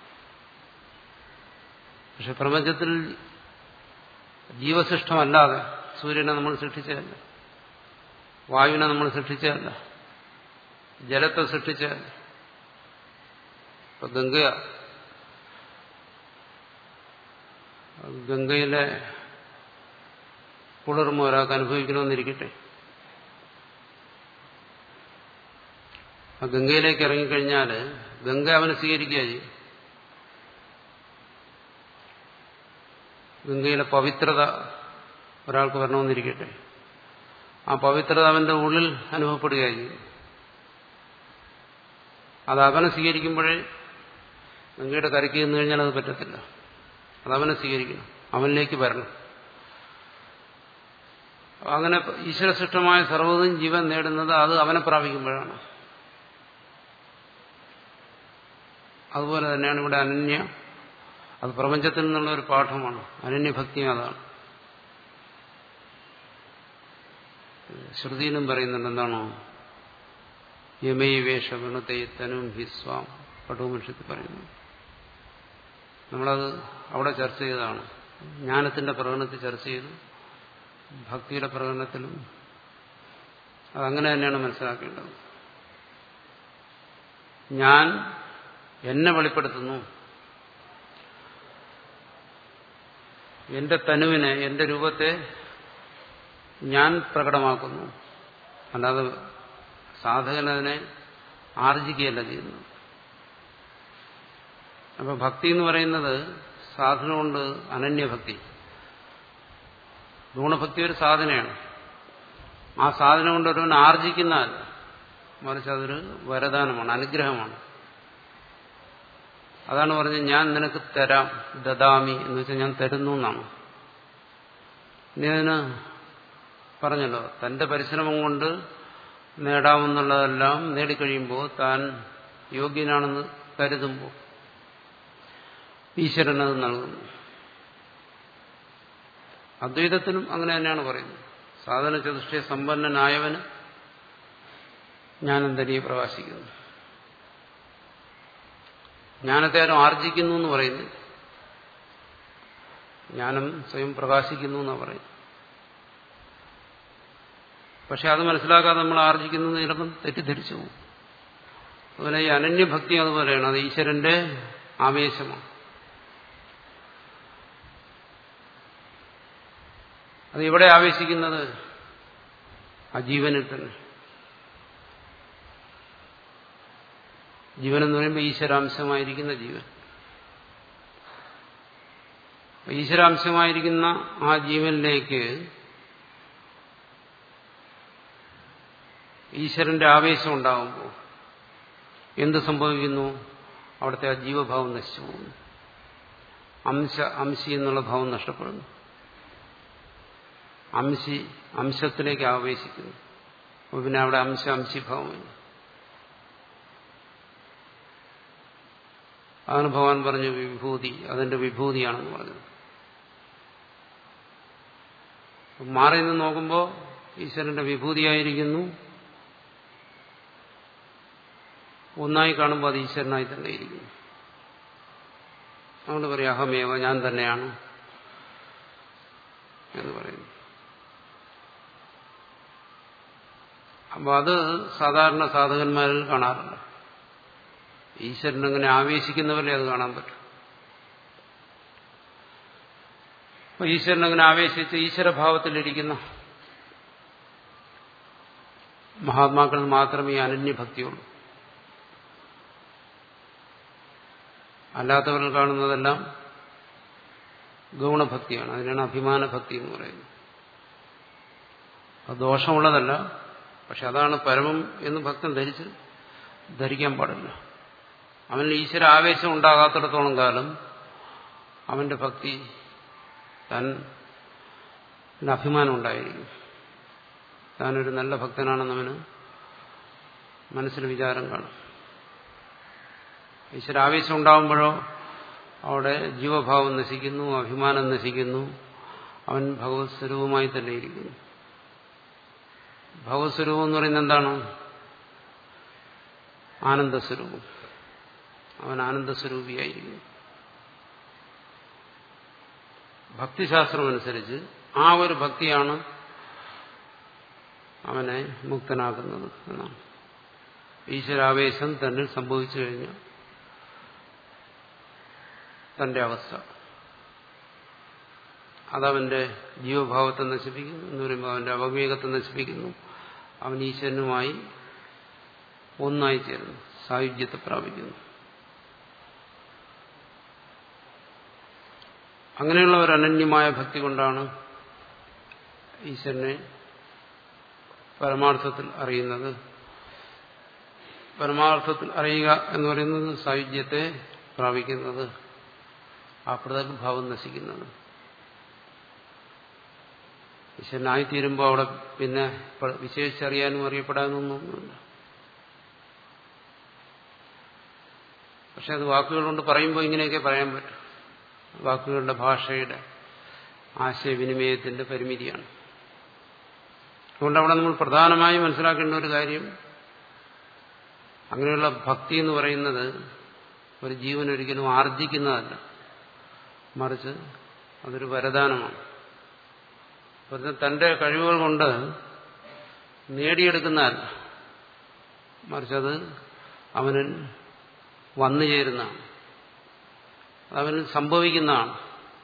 പക്ഷെ പ്രപഞ്ചത്തിൽ ജീവസൃഷ്ടമല്ലാതെ സൂര്യനെ നമ്മൾ സൃഷ്ടിച്ചതല്ല വായുവിനെ നമ്മൾ സൃഷ്ടിച്ചതല്ല ജലത്തെ സൃഷ്ടിച്ചതല്ല ഇപ്പൊ ഗംഗ ഗംഗയിലെ കുളിർമ ഒരാൾക്ക് അനുഭവിക്കണമെന്നിരിക്കട്ടെ ആ ഗംഗയിലേക്ക് ഇറങ്ങിക്കഴിഞ്ഞാൽ ഗംഗ അവനെ സ്വീകരിക്കുക ചെയ്യും ഗംഗയിലെ പവിത്രത ഒരാൾക്ക് വരണമെന്നിരിക്കട്ടെ ആ പവിത്രത അവന്റെ ഉള്ളിൽ അനുഭവപ്പെടുകയായിരിക്കും അത് അവനെ സ്വീകരിക്കുമ്പോഴേ ഗംഗയുടെ കരയ്ക്ക് നിന്ന് കഴിഞ്ഞാൽ അത് പറ്റത്തില്ല അത് അവനെ സ്വീകരിക്കണം അവനിലേക്ക് വരണം അങ്ങനെ ഈശ്വരസൃഷ്ടമായ സർവ്വതും ജീവൻ നേടുന്നത് അത് അവനെ പ്രാപിക്കുമ്പോഴാണ് അതുപോലെ തന്നെയാണ് ഇവിടെ അനന്യ അത് പ്രപഞ്ചത്തിൽ നിന്നുള്ള ഒരു പാഠമാണ് അനന്യഭക്തി അതാണ് ശ്രുതിയിലും പറയുന്നുണ്ട് എന്താണോ യമൈ വേഷ ഗുണത്തെ തനും ഹിസ്വാം കടുമനുഷ്യത്തിൽ പറയുന്നു നമ്മളത് അവിടെ ചർച്ച ചെയ്തതാണ് ജ്ഞാനത്തിന്റെ പ്രകടനത്തിൽ ചർച്ച ചെയ്തു ഭക്തിയുടെ പ്രകടനത്തിലും അതങ്ങനെ തന്നെയാണ് മനസ്സിലാക്കേണ്ടത് ഞാൻ എന്നെ വെളിപ്പെടുത്തുന്നു എന്റെ തനുവിനെ എന്റെ രൂപത്തെ ഞാൻ പ്രകടമാക്കുന്നു അല്ലാതെ സാധകൻ അതിനെ ആർജിക്കുകയല്ല ചെയ്യുന്നത് അപ്പൊ ഭക്തി എന്ന് പറയുന്നത് സാധന കൊണ്ട് അനന്യഭക്തി ഗുണഭക്തി ഒരു സാധനയാണ് ആ സാധന കൊണ്ട് ഒരുവൻ ആർജിക്കുന്നതല്ല മറിച്ച് അതൊരു വരദാനമാണ് അനുഗ്രഹമാണ് അതാണ് പറഞ്ഞത് ഞാൻ നിനക്ക് തരാം ദദാമി എന്ന് വെച്ചാൽ ഞാൻ തരുന്നു എന്നാണ് ഇനി അതിന് പറഞ്ഞല്ലോ തന്റെ പരിശ്രമം കൊണ്ട് നേടാമെന്നുള്ളതെല്ലാം നേടിക്കഴിയുമ്പോൾ താൻ യോഗ്യനാണെന്ന് കരുതുമ്പോൾ ഈശ്വരനത് നൽകുന്നു അദ്വൈതത്തിനും അങ്ങനെ തന്നെയാണ് പറയുന്നത് സാധന ചതുഷ്ടയ സമ്പന്നനായവന് ജ്ഞാനം തനിയെ പ്രകാശിക്കുന്നു ജ്ഞാനത്തെ ആരും ആർജിക്കുന്നു എന്ന് പറയുന്നു ജ്ഞാനം സ്വയം പ്രകാശിക്കുന്നു എന്നാണ് പറയുന്നത് പക്ഷെ അത് മനസ്സിലാക്കാതെ നമ്മൾ ആർജിക്കുന്നത് ചിലപ്പം തെറ്റിദ്ധരിച്ചു പോകും അതുപോലെ ഈ അനന്യഭക്തി അതുപോലെയാണ് അത് ഈശ്വരന്റെ ആവേശമാണ് അത് ഇവിടെ ആവേശിക്കുന്നത് ആ ജീവനിൽ തന്നെ ജീവൻ എന്ന് പറയുമ്പോൾ ഈശ്വരാംശമായിരിക്കുന്ന ജീവൻ ഈശ്വരാംശമായിരിക്കുന്ന ആ ജീവനിലേക്ക് ഈശ്വരന്റെ ആവേശം ഉണ്ടാകുമ്പോൾ എന്ത് സംഭവിക്കുന്നു അവിടുത്തെ ആ ജീവഭാവം നശിച്ചു പോകുന്നു അംശ അംശി എന്നുള്ള ഭാവം നഷ്ടപ്പെടുന്നു അംശി അംശത്തിലേക്ക് ആവേശിക്കുന്നു അപ്പോൾ പിന്നെ അവിടെ അംശ അംശിഭാവമില്ല അതാണ് ഭഗവാൻ പറഞ്ഞു വിഭൂതി അതിന്റെ വിഭൂതിയാണെന്ന് പറഞ്ഞത് മാറി നിന്ന് നോക്കുമ്പോൾ ഈശ്വരന്റെ വിഭൂതിയായിരിക്കുന്നു ഒന്നായി കാണുമ്പോൾ അത് ഈശ്വരനായി തന്നെ ഇരിക്കുന്നു അതുകൊണ്ട് പറയാം അഹമേവ ഞാൻ തന്നെയാണ് എന്ന് പറയുന്നു അപ്പൊ അത് സാധാരണ സാധകന്മാരിൽ കാണാറില്ല ഈശ്വരൻ അങ്ങനെ ആവേശിക്കുന്നവരെ അത് കാണാൻ പറ്റും അപ്പൊ ഈശ്വരൻ അങ്ങനെ ആവേശിച്ച് ഈശ്വരഭാവത്തിലിരിക്കുന്ന മഹാത്മാക്കളിൽ മാത്രമേ ഈ അനന്യഭക്തിയുള്ളൂ അല്ലാത്തവരിൽ കാണുന്നതെല്ലാം ഗൗണഭക്തിയാണ് അതിനാണ് അഭിമാനഭക്തി എന്ന് പറയുന്നത് അത് ദോഷമുള്ളതല്ല പക്ഷെ അതാണ് പരമം എന്ന് ഭക്തൻ ധരിച്ച് ധരിക്കാൻ പാടില്ല അവനിൽ ഈശ്വര ആവേശം ഉണ്ടാകാത്തിടത്തോളം കാലം അവന്റെ ഭക്തി താൻ അഭിമാനം ഉണ്ടായിരിക്കും താനൊരു നല്ല ഭക്തനാണെന്ന് അവന് മനസ്സിൽ വിചാരം കാണും ഈശ്വരാവേശം ഉണ്ടാകുമ്പോഴോ അവിടെ ജീവഭാവം നശിക്കുന്നു അഭിമാനം നശിക്കുന്നു അവൻ ഭഗവത് സ്വരൂപമായി തന്നെ ഇരിക്കുന്നു ഭഗവത് സ്വരൂപം എന്ന് പറയുന്നത് എന്താണ് ആനന്ദസ്വരൂപം അവൻ ആനന്ദസ്വരൂപിയായിരിക്കുന്നു ഭക്തിശാസ്ത്രം അനുസരിച്ച് ആ ഒരു ഭക്തിയാണ് അവനെ മുക്തനാക്കുന്നത് എന്നാണ് ഈശ്വരാവേശം തന്നിൽ സംഭവിച്ചു കഴിഞ്ഞാൽ തന്റെ അവസ്ഥ അതവന്റെ ജീവഭാവത്തെ നശിപ്പിക്കുന്നു എന്ന് പറയുമ്പോൾ അവന്റെ അവവേഗത്തെ നശിപ്പിക്കുന്നു അവൻ ഈശ്വരനുമായി ഒന്നായി ചേരുന്നു സായുജ്യത്തെ പ്രാപിക്കുന്നു അങ്ങനെയുള്ള ഒരു അനന്യമായ ഭക്തി കൊണ്ടാണ് ഈശ്വരനെ പരമാർത്ഥത്തിൽ അറിയുന്നത് പരമാർത്ഥത്തിൽ അറിയുക എന്ന് പറയുന്നത് സായുജ്യത്തെ പ്രാപിക്കുന്നത് ആ പൃഥക്ഭാവം നശിക്കുന്നത് ഈശ്വരനായിത്തീരുമ്പോൾ അവിടെ പിന്നെ വിശേഷിച്ചറിയാനും അറിയപ്പെടാനും ഒന്നുമില്ല പക്ഷെ അത് വാക്കുകൾ കൊണ്ട് പറയുമ്പോൾ ഇങ്ങനെയൊക്കെ പറയാൻ പറ്റും വാക്കുകളുടെ ഭാഷയുടെ ആശയവിനിമയത്തിന്റെ പരിമിതിയാണ് അതുകൊണ്ട് അവിടെ നമ്മൾ പ്രധാനമായും മനസ്സിലാക്കേണ്ട ഒരു കാര്യം അങ്ങനെയുള്ള ഭക്തി എന്ന് പറയുന്നത് ഒരു ജീവൻ ഒരിക്കലും ആർജിക്കുന്നതല്ല മറിച്ച് അതൊരു വരദാനമാണ് തന്റെ കഴിവുകൾ കൊണ്ട് നേടിയെടുക്കുന്നതല്ല മറിച്ചത് അവനിൽ വന്നു ചേരുന്നതാണ് അതവനിൽ സംഭവിക്കുന്നതാണ്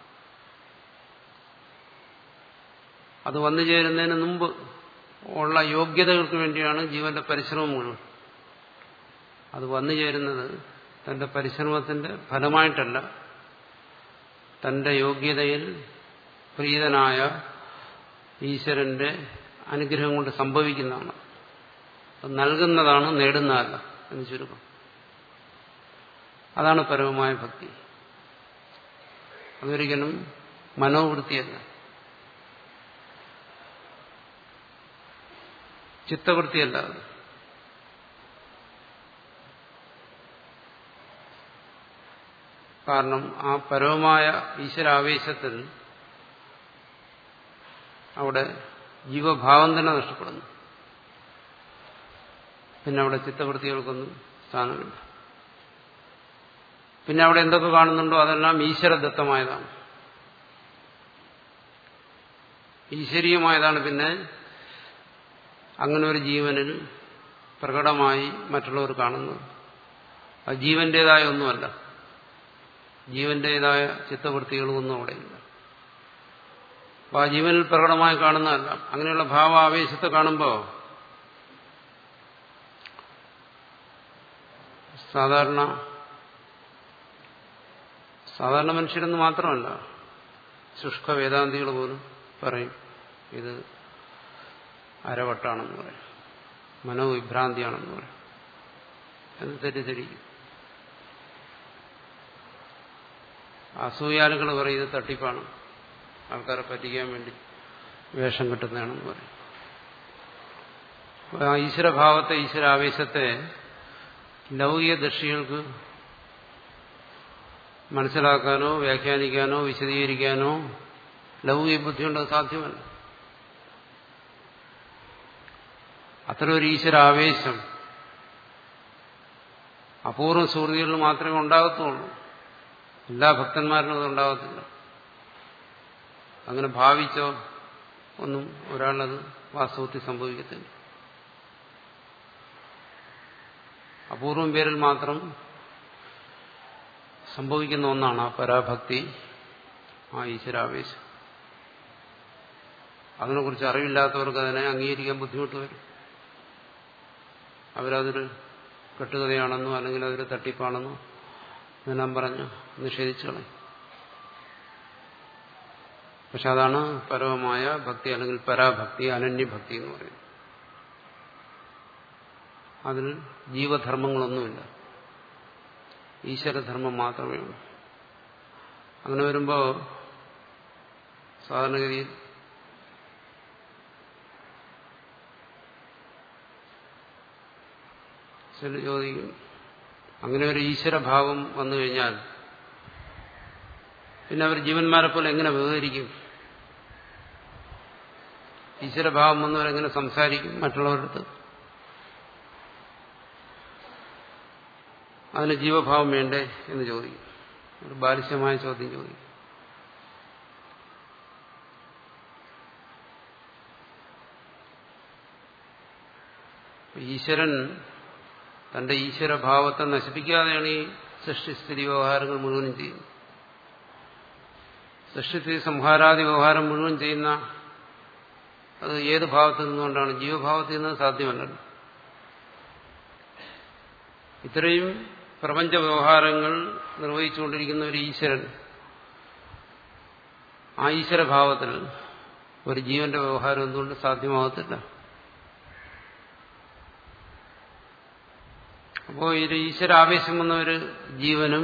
അത് വന്നു ചേരുന്നതിന് മുമ്പ് ഉള്ള യോഗ്യതകൾക്ക് വേണ്ടിയാണ് ജീവന്റെ പരിശ്രമം മുഴുവൻ അത് വന്നു ചേരുന്നത് തന്റെ പരിശ്രമത്തിന്റെ ഫലമായിട്ടല്ല തന്റെ യോഗ്യതയിൽ പ്രീതനായ ഈശ്വരന്റെ അനുഗ്രഹം കൊണ്ട് സംഭവിക്കുന്നതാണ് അത് നൽകുന്നതാണ് നേടുന്നതല്ല എന്ന് ചുരുക്കം അതാണ് പരമമായ ഭക്തി അതൊരിക്കലും മനോവൃത്തിയല്ല ചിത്തവൃത്തിയല്ല അത് കാരണം ആ പരമമായ ഈശ്വരാവേശത്തിൽ അവിടെ ജീവഭാവം തന്നെ നഷ്ടപ്പെടുന്നു പിന്നെ അവിടെ ചിത്തവൃത്തികൾക്കൊന്നും സ്ഥാനമില്ല പിന്നെ അവിടെ എന്തൊക്കെ കാണുന്നുണ്ടോ അതെല്ലാം ഈശ്വരദത്തമായതാണ് ഈശ്വരീയമായതാണ് പിന്നെ അങ്ങനെ ഒരു ജീവനിൽ പ്രകടമായി മറ്റുള്ളവർ കാണുന്നത് അത് ജീവന്റേതായ ഒന്നുമല്ല ജീവന്റേതായ ചിത്തവൃത്തികളൊന്നും അവിടെയില്ല അപ്പോൾ ആ ജീവനിൽ പ്രകടമായി കാണുന്നതല്ല അങ്ങനെയുള്ള ഭാവാവേശത്തെ കാണുമ്പോൾ സാധാരണ സാധാരണ മനുഷ്യരെന്ന് മാത്രമല്ല ശുഷ്ക വേദാന്തികൾ പോലും പറയും ഇത് അരവട്ടാണെന്ന് പറയും മനോവിഭ്രാന്തിയാണെന്ന് പറയും എന്ന് തെറ്റിദ്ധരിക്കും അസൂയാലുകൾ പറയും ഇത് തട്ടിപ്പാണ് ആൾക്കാരെ പറ്റിക്കാൻ വേണ്ടി വേഷം കിട്ടുന്നതാണെന്ന് പറയും ആ ഈശ്വരഭാവത്തെ ഈശ്വരാവേശത്തെ ലൗകിക ദൃഷ്ടികൾക്ക് മനസ്സിലാക്കാനോ വ്യാഖ്യാനിക്കാനോ വിശദീകരിക്കാനോ ലൗകിക ബുദ്ധി കൊണ്ട് സാധ്യമല്ല അത്ര ഒരു ഈശ്വരാവേശം അപൂർവ സുഹൃതികളിൽ മാത്രമേ ഉണ്ടാകത്തുള്ളൂ എല്ലാ ഭക്തന്മാരിലും അത് ഉണ്ടാകത്തില്ല അങ്ങനെ ഭാവിച്ചോ ഒന്നും ഒരാളത് വാസ്തവത്തിൽ സംഭവിക്കത്തില്ല അപൂർവം പേരിൽ മാത്രം സംഭവിക്കുന്ന ഒന്നാണ് ആ പരാഭക്തി ആ ഈശ്വരാവേശം അതിനെക്കുറിച്ച് അറിവില്ലാത്തവർക്ക് അതിനെ അംഗീകരിക്കാൻ ബുദ്ധിമുട്ട് വരും അവരതൊരു കെട്ടുകഥയാണെന്നോ അല്ലെങ്കിൽ അതൊരു തട്ടിപ്പാണെന്നോ എന്നെല്ലാം പറഞ്ഞ് നിഷേധിച്ചു കളയും പക്ഷെ അതാണ് പരമമായ ഭക്തി അല്ലെങ്കിൽ പരാഭക്തി അനന്യഭക്തി എന്ന് പറയുന്നത് അതിൽ ജീവധർമ്മങ്ങളൊന്നുമില്ല ഈശ്വരധർമ്മം മാത്രമേ ഉള്ളൂ അങ്ങനെ വരുമ്പോൾ സാധാരണഗതിയിൽ ചില ചോദിക്കും അങ്ങനെ ഒരു ഈശ്വരഭാവം വന്നു കഴിഞ്ഞാൽ പിന്നെ അവർ ജീവന്മാരെ പോലെ എങ്ങനെ വ്യവഹരിക്കും ഈശ്വരഭാവം വന്നവരെങ്ങനെ സംസാരിക്കും മറ്റുള്ളവരുടെ അടുത്ത് അതിന് ജീവഭാവം വേണ്ടേ എന്ന് ചോദിക്കും ഒരു ബാലിശ്യമായ ചോദ്യം ചോദിക്കും ഈശ്വരൻ തന്റെ ഈശ്വരഭാവത്തെ നശിപ്പിക്കാതെയാണ് ഈ സൃഷ്ടിസ്ഥിതി വ്യവഹാരങ്ങൾ മുഴുവനും ചെയ്യുന്നത് സൃഷ്ടിസ്ഥിതി സംഹാരാദി വ്യവഹാരം മുഴുവൻ ചെയ്യുന്ന അത് ഏത് ഭാവത്തിൽ നിന്നുകൊണ്ടാണ് ജീവഭാവത്തിൽ നിന്ന് സാധ്യമല്ലല്ലോ ഇത്രയും പ്രപഞ്ച വ്യവഹാരങ്ങൾ നിർവഹിച്ചുകൊണ്ടിരിക്കുന്ന ഒരു ഈശ്വരൻ ആ ഈശ്വരഭാവത്തിൽ ഒരു ജീവന്റെ വ്യവഹാരം എന്തുകൊണ്ട് സാധ്യമാകത്തില്ല അപ്പോൾ ഇത് ഈശ്വരാവേശം വന്ന ഒരു ജീവനും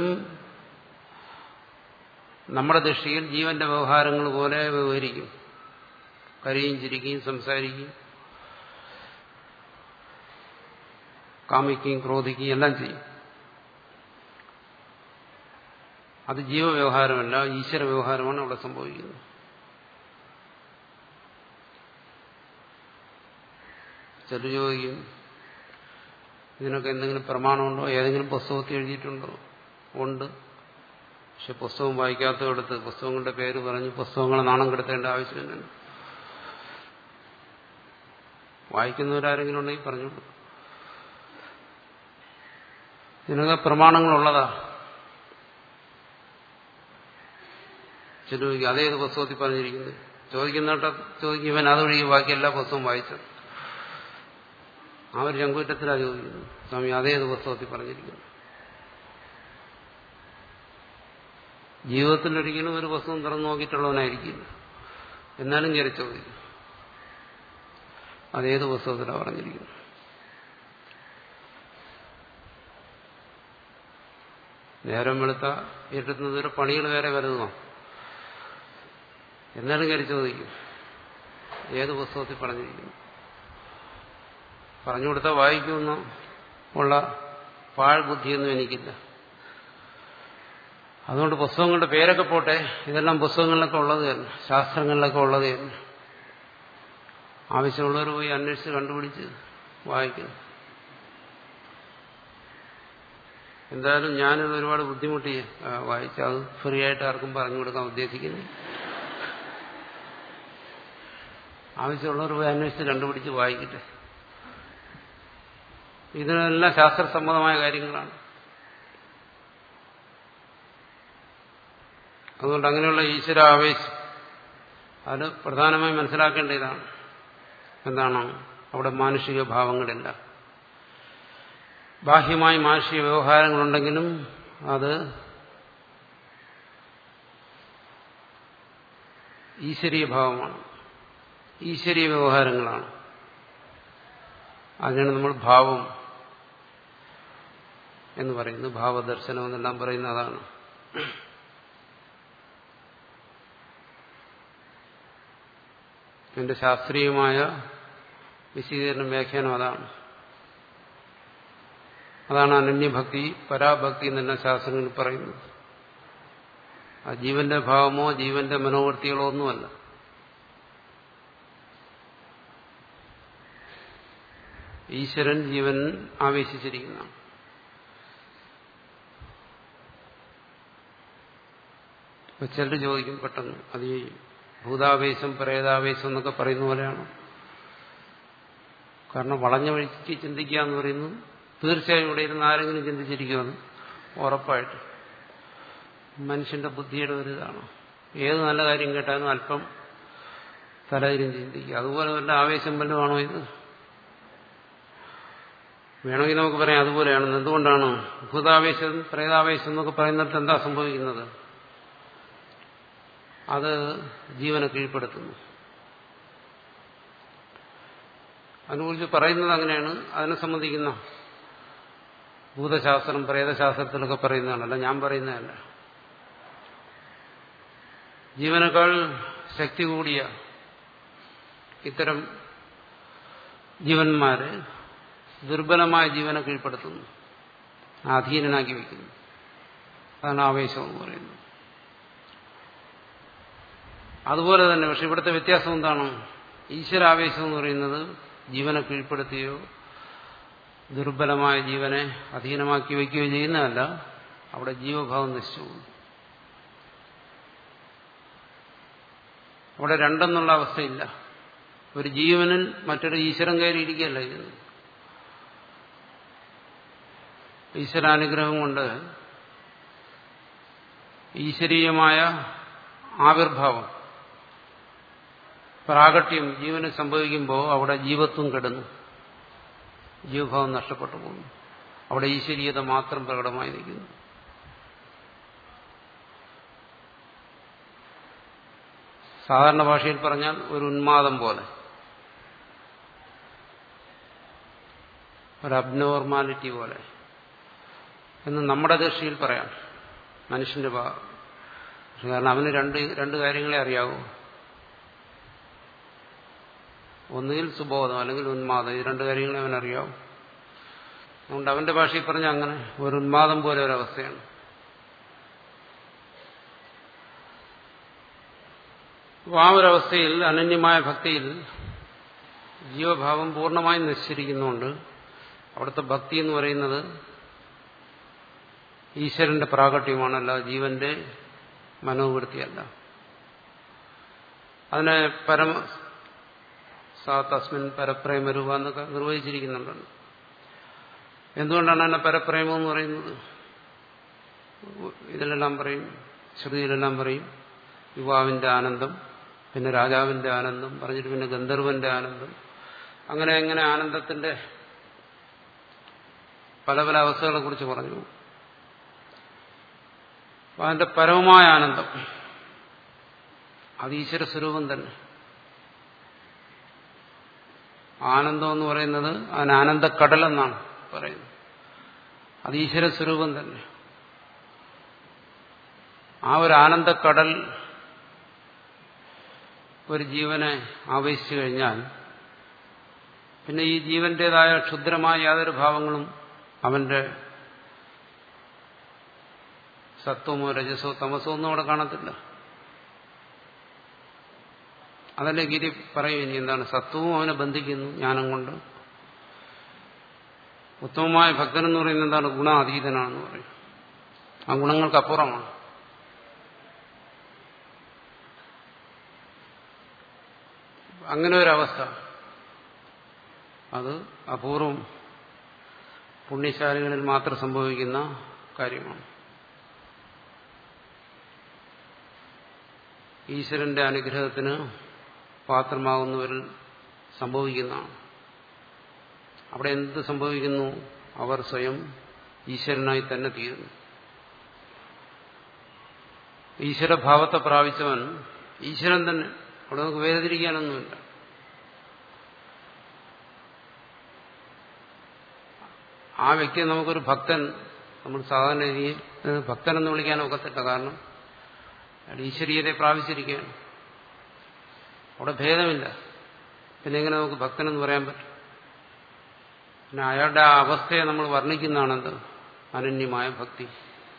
നമ്മുടെ ദൃഷ്ടിയിൽ ജീവന്റെ വ്യവഹാരങ്ങൾ പോലെ വ്യവഹരിക്കും കരയും ചിരിക്കുകയും സംസാരിക്കുകയും കാമിക്കുകയും ക്രോധിക്കുകയും എല്ലാം ചെയ്യും അത് ജീവവ്യവഹാരമല്ല ഈശ്വര വ്യവഹാരമാണ് അവിടെ സംഭവിക്കുന്നത് ചില ചോദിക്കും ഇതിനൊക്കെ എന്തെങ്കിലും പ്രമാണമുണ്ടോ ഏതെങ്കിലും പുസ്തകത്തിൽ എഴുതിയിട്ടുണ്ടോ ഉണ്ട് പക്ഷെ പുസ്തകം വായിക്കാത്തടത്ത് പുസ്തകങ്ങളുടെ പേര് പറഞ്ഞ് പുസ്തകങ്ങളെ നാണം കെടുത്തേണ്ട ആവശ്യമില്ല വായിക്കുന്നവരാരെങ്കിലും ഉണ്ടെങ്കിൽ പറഞ്ഞോളൂ ഇതിനൊക്കെ പ്രമാണങ്ങളുള്ളതാ ചില അതേത് പുസ്തകത്തിൽ പറഞ്ഞിരിക്കുന്നത് ചോദിക്കുന്നോട്ട ചോദിക്കും ഇവൻ അതൊഴികെ ബാക്കി എല്ലാ പുസ്തകവും വായിച്ചത് ആ ഒരു ചങ്കൂറ്റത്തിലാണ് ചോദിക്കുന്നത് സ്വാമി അതേത് പുസ്തകത്തിൽ പറഞ്ഞിരിക്കുന്നു ജീവിതത്തിൽ ഒരിക്കലും ഒരു പുസ്തകം തുറന്നു നോക്കിയിട്ടുള്ളവനായിരിക്കില്ല എന്നാലും കയറി ചോദിക്കും അതേത് പുസ്തകത്തിലാണ് പറഞ്ഞിരിക്കുന്നത് നേരം വെളുത്ത ഇരുട്ടുന്നത് ഒരു പണികൾ വേറെ വരുന്നോ എന്നാലും കയറി ചോദിക്കും ഏത് പുസ്തകത്തിൽ പറഞ്ഞിരിക്കുന്നു പറഞ്ഞു കൊടുത്താൽ വായിക്കുമെന്ന് ഉള്ള പാഴ്ബുദ്ധിയൊന്നും എനിക്കില്ല അതുകൊണ്ട് പുസ്തകങ്ങളുടെ പേരൊക്കെ പോട്ടെ ഇതെല്ലാം പുസ്തകങ്ങളിലൊക്കെ ഉള്ളത് തന്നെ ശാസ്ത്രങ്ങളിലൊക്കെ ഉള്ളത് തന്നെ ആവശ്യമുള്ളവർ പോയി അന്വേഷിച്ച് കണ്ടുപിടിച്ച് വായിക്കുന്നു എന്തായാലും ഞാനിത് ഒരുപാട് ബുദ്ധിമുട്ടി വായിച്ചു അത് ഫ്രീ ആയിട്ട് ആർക്കും പറഞ്ഞു കൊടുക്കാൻ ഉദ്ദേശിക്കുന്നു ആവശ്യമുള്ളവർ പോയി അന്വേഷിച്ച് കണ്ടുപിടിച്ച് വായിക്കട്ടെ ഇതിനെല്ലാം ശാസ്ത്രസമ്മതമായ കാര്യങ്ങളാണ് അതുകൊണ്ട് അങ്ങനെയുള്ള ഈശ്വര ആവേശം അത് പ്രധാനമായും മനസ്സിലാക്കേണ്ട ഇതാണ് എന്താണ് അവിടെ മാനുഷിക ഭാവങ്ങളില്ല ബാഹ്യമായി മാനുഷിക വ്യവഹാരങ്ങളുണ്ടെങ്കിലും അത് ഈശ്വരീയ ഭാവമാണ് ഈശ്വരീയ വ്യവഹാരങ്ങളാണ് അതിനാണ് നമ്മൾ ഭാവം എന്ന് പറയുന്നത് ഭാവദർശനം എന്നെല്ലാം പറയുന്ന അതാണ് എന്റെ ശാസ്ത്രീയമായ വിശദീകരണം വ്യാഖ്യാനം അതാണ് അതാണ് അനന്യഭക്തി പരാഭക്തി എന്നെല്ലാം ശാസ്ത്രങ്ങളിൽ പറയുന്നത് ആ ജീവന്റെ ഭാവമോ ജീവന്റെ മനോവൃത്തികളോ ഒന്നുമല്ല ഈശ്വരൻ ജീവൻ ആവേശിച്ചിരിക്കുന്നതാണ് ഇപ്പൊ ചിലർ ചോദിക്കും പെട്ടെന്ന് അത് ഈ ഭൂതാവേശം പ്രേതാവേശം എന്നൊക്കെ പറയുന്ന പോലെയാണ് കാരണം വളഞ്ഞ വഴിക്ക് ചിന്തിക്കുക എന്ന് പറയുന്നത് തീർച്ചയായും ഇവിടെ ഇരുന്ന് ആരെങ്കിലും ചിന്തിച്ചിരിക്കുമെന്ന് ഉറപ്പായിട്ട് മനുഷ്യന്റെ ബുദ്ധിയുടെ ഒരു ഇതാണ് ഏത് നല്ല കാര്യം കേട്ടാലും അല്പം തലതിരും ചിന്തിക്കുക അതുപോലെ വല്ല ആവേശം വല്ലതുമാണോ ഇത് വേണമെങ്കിൽ നമുക്ക് പറയാം അതുപോലെയാണ് എന്തുകൊണ്ടാണ് ഭൂതാവേശം പ്രേതാവേശം എന്നൊക്കെ പറയുന്നിടത്ത് എന്താ സംഭവിക്കുന്നത് അത് ജീവനെ കീഴ്പ്പെടുത്തുന്നു അതിനെക്കുറിച്ച് പറയുന്നത് അങ്ങനെയാണ് അതിനെ സംബന്ധിക്കുന്ന ഭൂതശാസ്ത്രം പ്രേതശാസ്ത്രത്തിലൊക്കെ പറയുന്നതാണല്ല ഞാൻ പറയുന്നതല്ല ജീവനേക്കാൾ ശക്തി കൂടിയ ഇത്തരം ജീവന്മാര് ദുർബലമായ ജീവനെ കീഴ്പ്പെടുത്തുന്നു അധീനനാക്കി വയ്ക്കുന്നു അതാണ് ആവേശം എന്ന് പറയുന്നത് അതുപോലെ തന്നെ പക്ഷെ ഇവിടുത്തെ വ്യത്യാസം എന്താണ് ഈശ്വരാവേശം എന്ന് പറയുന്നത് ജീവനെ കീഴ്പ്പെടുത്തുകയോ ദുർബലമായ ജീവനെ അധീനമാക്കി വയ്ക്കുകയോ ചെയ്യുന്നതല്ല അവിടെ ജീവഭാവം നശിച്ചു അവിടെ രണ്ടെന്നുള്ള അവസ്ഥയില്ല ഒരു ജീവനിൽ മറ്റൊരു ഈശ്വരൻ കയറിയിരിക്കുകയല്ല ചെയ്യുന്നത് ഈശ്വരാനുഗ്രഹം കൊണ്ട് ഈശ്വരീയമായ ആവിർഭാവം പ്രാകട്യം ജീവന് സംഭവിക്കുമ്പോൾ അവിടെ ജീവത്വം കെടുന്നു ജീവഭാവം നഷ്ടപ്പെട്ടു പോകുന്നു അവിടെ ഈശ്വരീയത മാത്രം പ്രകടമായി നിൽക്കുന്നു സാധാരണ ഭാഷയിൽ പറഞ്ഞാൽ ഒരു ഉന്മാദം പോലെ ഒരു അബ്നോർമാലിറ്റി പോലെ എന്ന് നമ്മുടെ ദൃഷ്ടിയിൽ പറയാം മനുഷ്യന്റെ കാരണം അവന് രണ്ട് രണ്ട് കാര്യങ്ങളെ അറിയാവൂ ഒന്നുകിൽ സുബോധം അല്ലെങ്കിൽ ഉന്മാദം ഈ രണ്ട് കാര്യങ്ങളെ അവനറിയാവും അതുകൊണ്ട് അവന്റെ ഭാഷയിൽ പറഞ്ഞ അങ്ങനെ ഒരു ഉന്മാദം പോലെ ഒരവസ്ഥയാണ് അപ്പോൾ ആ ഒരവസ്ഥയിൽ അനന്യമായ ഭക്തിയിൽ ജീവഭാവം പൂർണ്ണമായും നശിച്ചിരിക്കുന്നുണ്ട് അവിടുത്തെ ഭക്തി എന്ന് പറയുന്നത് ഈശ്വരന്റെ പ്രാകട്യമാണല്ല ജീവന്റെ മനോവൃത്തിയല്ല അതിനെ പരമ സാ തസ്മിൻ പരപ്രേമരൂപ എന്നൊക്കെ നിർവഹിച്ചിരിക്കുന്നുണ്ടല്ലോ എന്തുകൊണ്ടാണ് അതിനെ പരപ്രേമം എന്ന് പറയുന്നത് ഇതിലെല്ലാം പറയും ശ്രുതിയിലെല്ലാം പറയും യുവാവിന്റെ ആനന്ദം പിന്നെ രാജാവിന്റെ ആനന്ദം പറഞ്ഞിട്ട് പിന്നെ ഗന്ധർവന്റെ ആനന്ദം അങ്ങനെ അങ്ങനെ ആനന്ദത്തിന്റെ പല പല അവസ്ഥകളെ കുറിച്ച് പറഞ്ഞു അതിന്റെ പരമമായ ആനന്ദം അത് ഈശ്വര സ്വരൂപം തന്നെ ആനന്ദം എന്ന് പറയുന്നത് അതിന് ആനന്ദക്കടലെന്നാണ് പറയുന്നത് അത് ഈശ്വര സ്വരൂപം തന്നെ ആ ഒരു ആനന്ദക്കടൽ ഒരു ജീവനെ ആവേശിച്ചു കഴിഞ്ഞാൽ പിന്നെ ഈ ജീവന്റേതായ ക്ഷുദ്രമായ യാതൊരു ഭാവങ്ങളും അവന്റെ സത്വമോ രജസോ തമസോ ഒന്നും അവിടെ കാണത്തില്ല അതല്ലേ ഗിരി പറയും ഇനി എന്താണ് സത്വവും അവനെ ബന്ധിക്കുന്നു ജ്ഞാനം കൊണ്ട് ഉത്തമമായ ഭക്തൻ എന്ന് പറയുന്നത് എന്താണ് ഗുണാതീതനാണെന്ന് പറയും ആ ഗുണങ്ങൾക്കപ്പുറമാണ് അങ്ങനെ ഒരവസ്ഥ അത് അപൂർവം പുണ്യശാലികളിൽ മാത്രം സംഭവിക്കുന്ന കാര്യമാണ് ഈശ്വരന്റെ അനുഗ്രഹത്തിന് പാത്രമാകുന്നവരിൽ സംഭവിക്കുന്നതാണ് അവിടെ എന്ത് സംഭവിക്കുന്നു അവർ സ്വയം ഈശ്വരനായി തന്നെ തീരുന്നു ഈശ്വരഭാവത്തെ പ്രാപിച്ചവൻ ഈശ്വരൻ തന്നെ അവിടെ നമുക്ക് വേദതിരിക്കാനൊന്നുമില്ല ആ വ്യക്തിയെ നമുക്കൊരു ഭക്തൻ നമ്മൾ സാധാരണ രീതിയിൽ ഭക്തൻ എന്ന് വിളിക്കാൻ ഒക്കത്തില്ല കാരണം അയാൾ ഈശ്വരീയത്തെ പ്രാപിച്ചിരിക്കുകയാണ് അവിടെ ഭേദമില്ല പിന്നെ എങ്ങനെ നമുക്ക് ഭക്തനെന്ന് പറയാൻ പറ്റും പിന്നെ അയാളുടെ ആ അവസ്ഥയെ നമ്മൾ വർണ്ണിക്കുന്നതാണെന്ത് അനന്യമായ ഭക്തി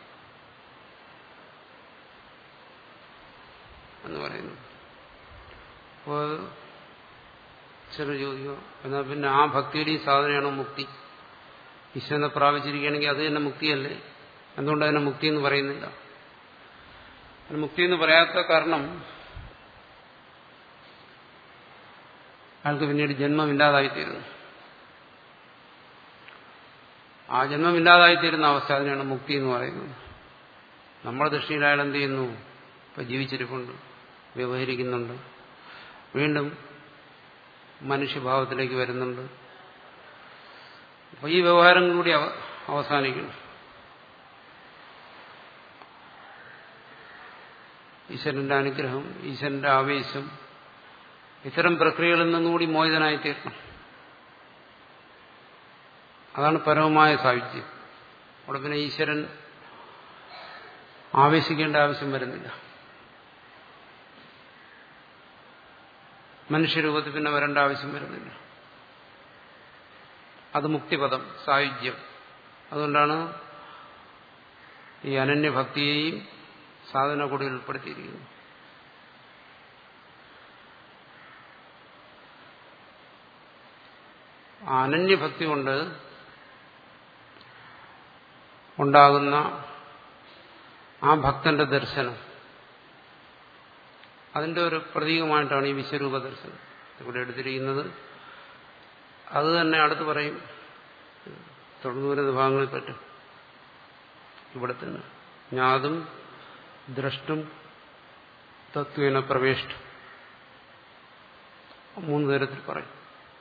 എന്ന് പറയുന്നു അപ്പോൾ ചില ചോദിക്കുക എന്നാൽ പിന്നെ ആ ഭക്തിയുടെയും സാധനയാണോ മുക്തി ഈശ്വരനെ പ്രാപിച്ചിരിക്കുകയാണെങ്കിൽ അത് തന്നെ മുക്തിയല്ലേ എന്തുകൊണ്ട് അതിനെ മുക്തി എന്ന് പറയുന്നില്ല അതിന് മുക്തി എന്ന് പറയാത്ത കാരണം അയാൾക്ക് പിന്നീട് ജന്മമില്ലാതായിത്തീരുന്നു ആ ജന്മമില്ലാതായിത്തീരുന്ന അവസ്ഥ അതിനാണ് മുക്തി എന്ന് പറയുന്നത് നമ്മുടെ ദൃഷ്ടിയിൽ അയാൾ എന്ത് ചെയ്യുന്നു ഇപ്പൊ ജീവിച്ചിരിപ്പുണ്ട് വ്യവഹരിക്കുന്നുണ്ട് വീണ്ടും മനുഷ്യഭാവത്തിലേക്ക് വരുന്നുണ്ട് അപ്പൊ ഈ വ്യവഹാരങ്ങൾ കൂടി അവസാനിക്കണം ഈശ്വരന്റെ അനുഗ്രഹം ഈശ്വരന്റെ ആവേശം ഇത്തരം പ്രക്രിയകളിൽ നിന്നുകൂടി മോചിതനായി തീരണം അതാണ് പരമമായ സാഹിത്യം അവിടെ പിന്നെ ഈശ്വരൻ ആവേശിക്കേണ്ട ആവശ്യം വരുന്നില്ല മനുഷ്യരൂപത്തിൽ പിന്നെ വരേണ്ട ആവശ്യം വരുന്നില്ല അത് മുക്തിപദം സായുജ്യം അതുകൊണ്ടാണ് ഈ അനന്യഭക്തിയെയും സാധന കൂടി ഉൾപ്പെടുത്തിയിരിക്കുന്നത് ആ അനന്യഭക്തി കൊണ്ട് ഉണ്ടാകുന്ന ആ ഭക്തന്റെ ദർശനം അതിന്റെ ഒരു പ്രതീകമായിട്ടാണ് ഈ വിശ്വരൂപ ദർശനം ഇവിടെ എടുത്തിരിക്കുന്നത് അത് തന്നെ അടുത്ത് പറയും തുടർന്നു വരുന്ന ഭാഗങ്ങളിൽ പറ്റും ഇവിടെ തന്നെ ജ്ഞാതും ദ്രഷ്ടും തത്വേന പ്രവേഷ്ടം മൂന്ന് തരത്തിൽ പറയും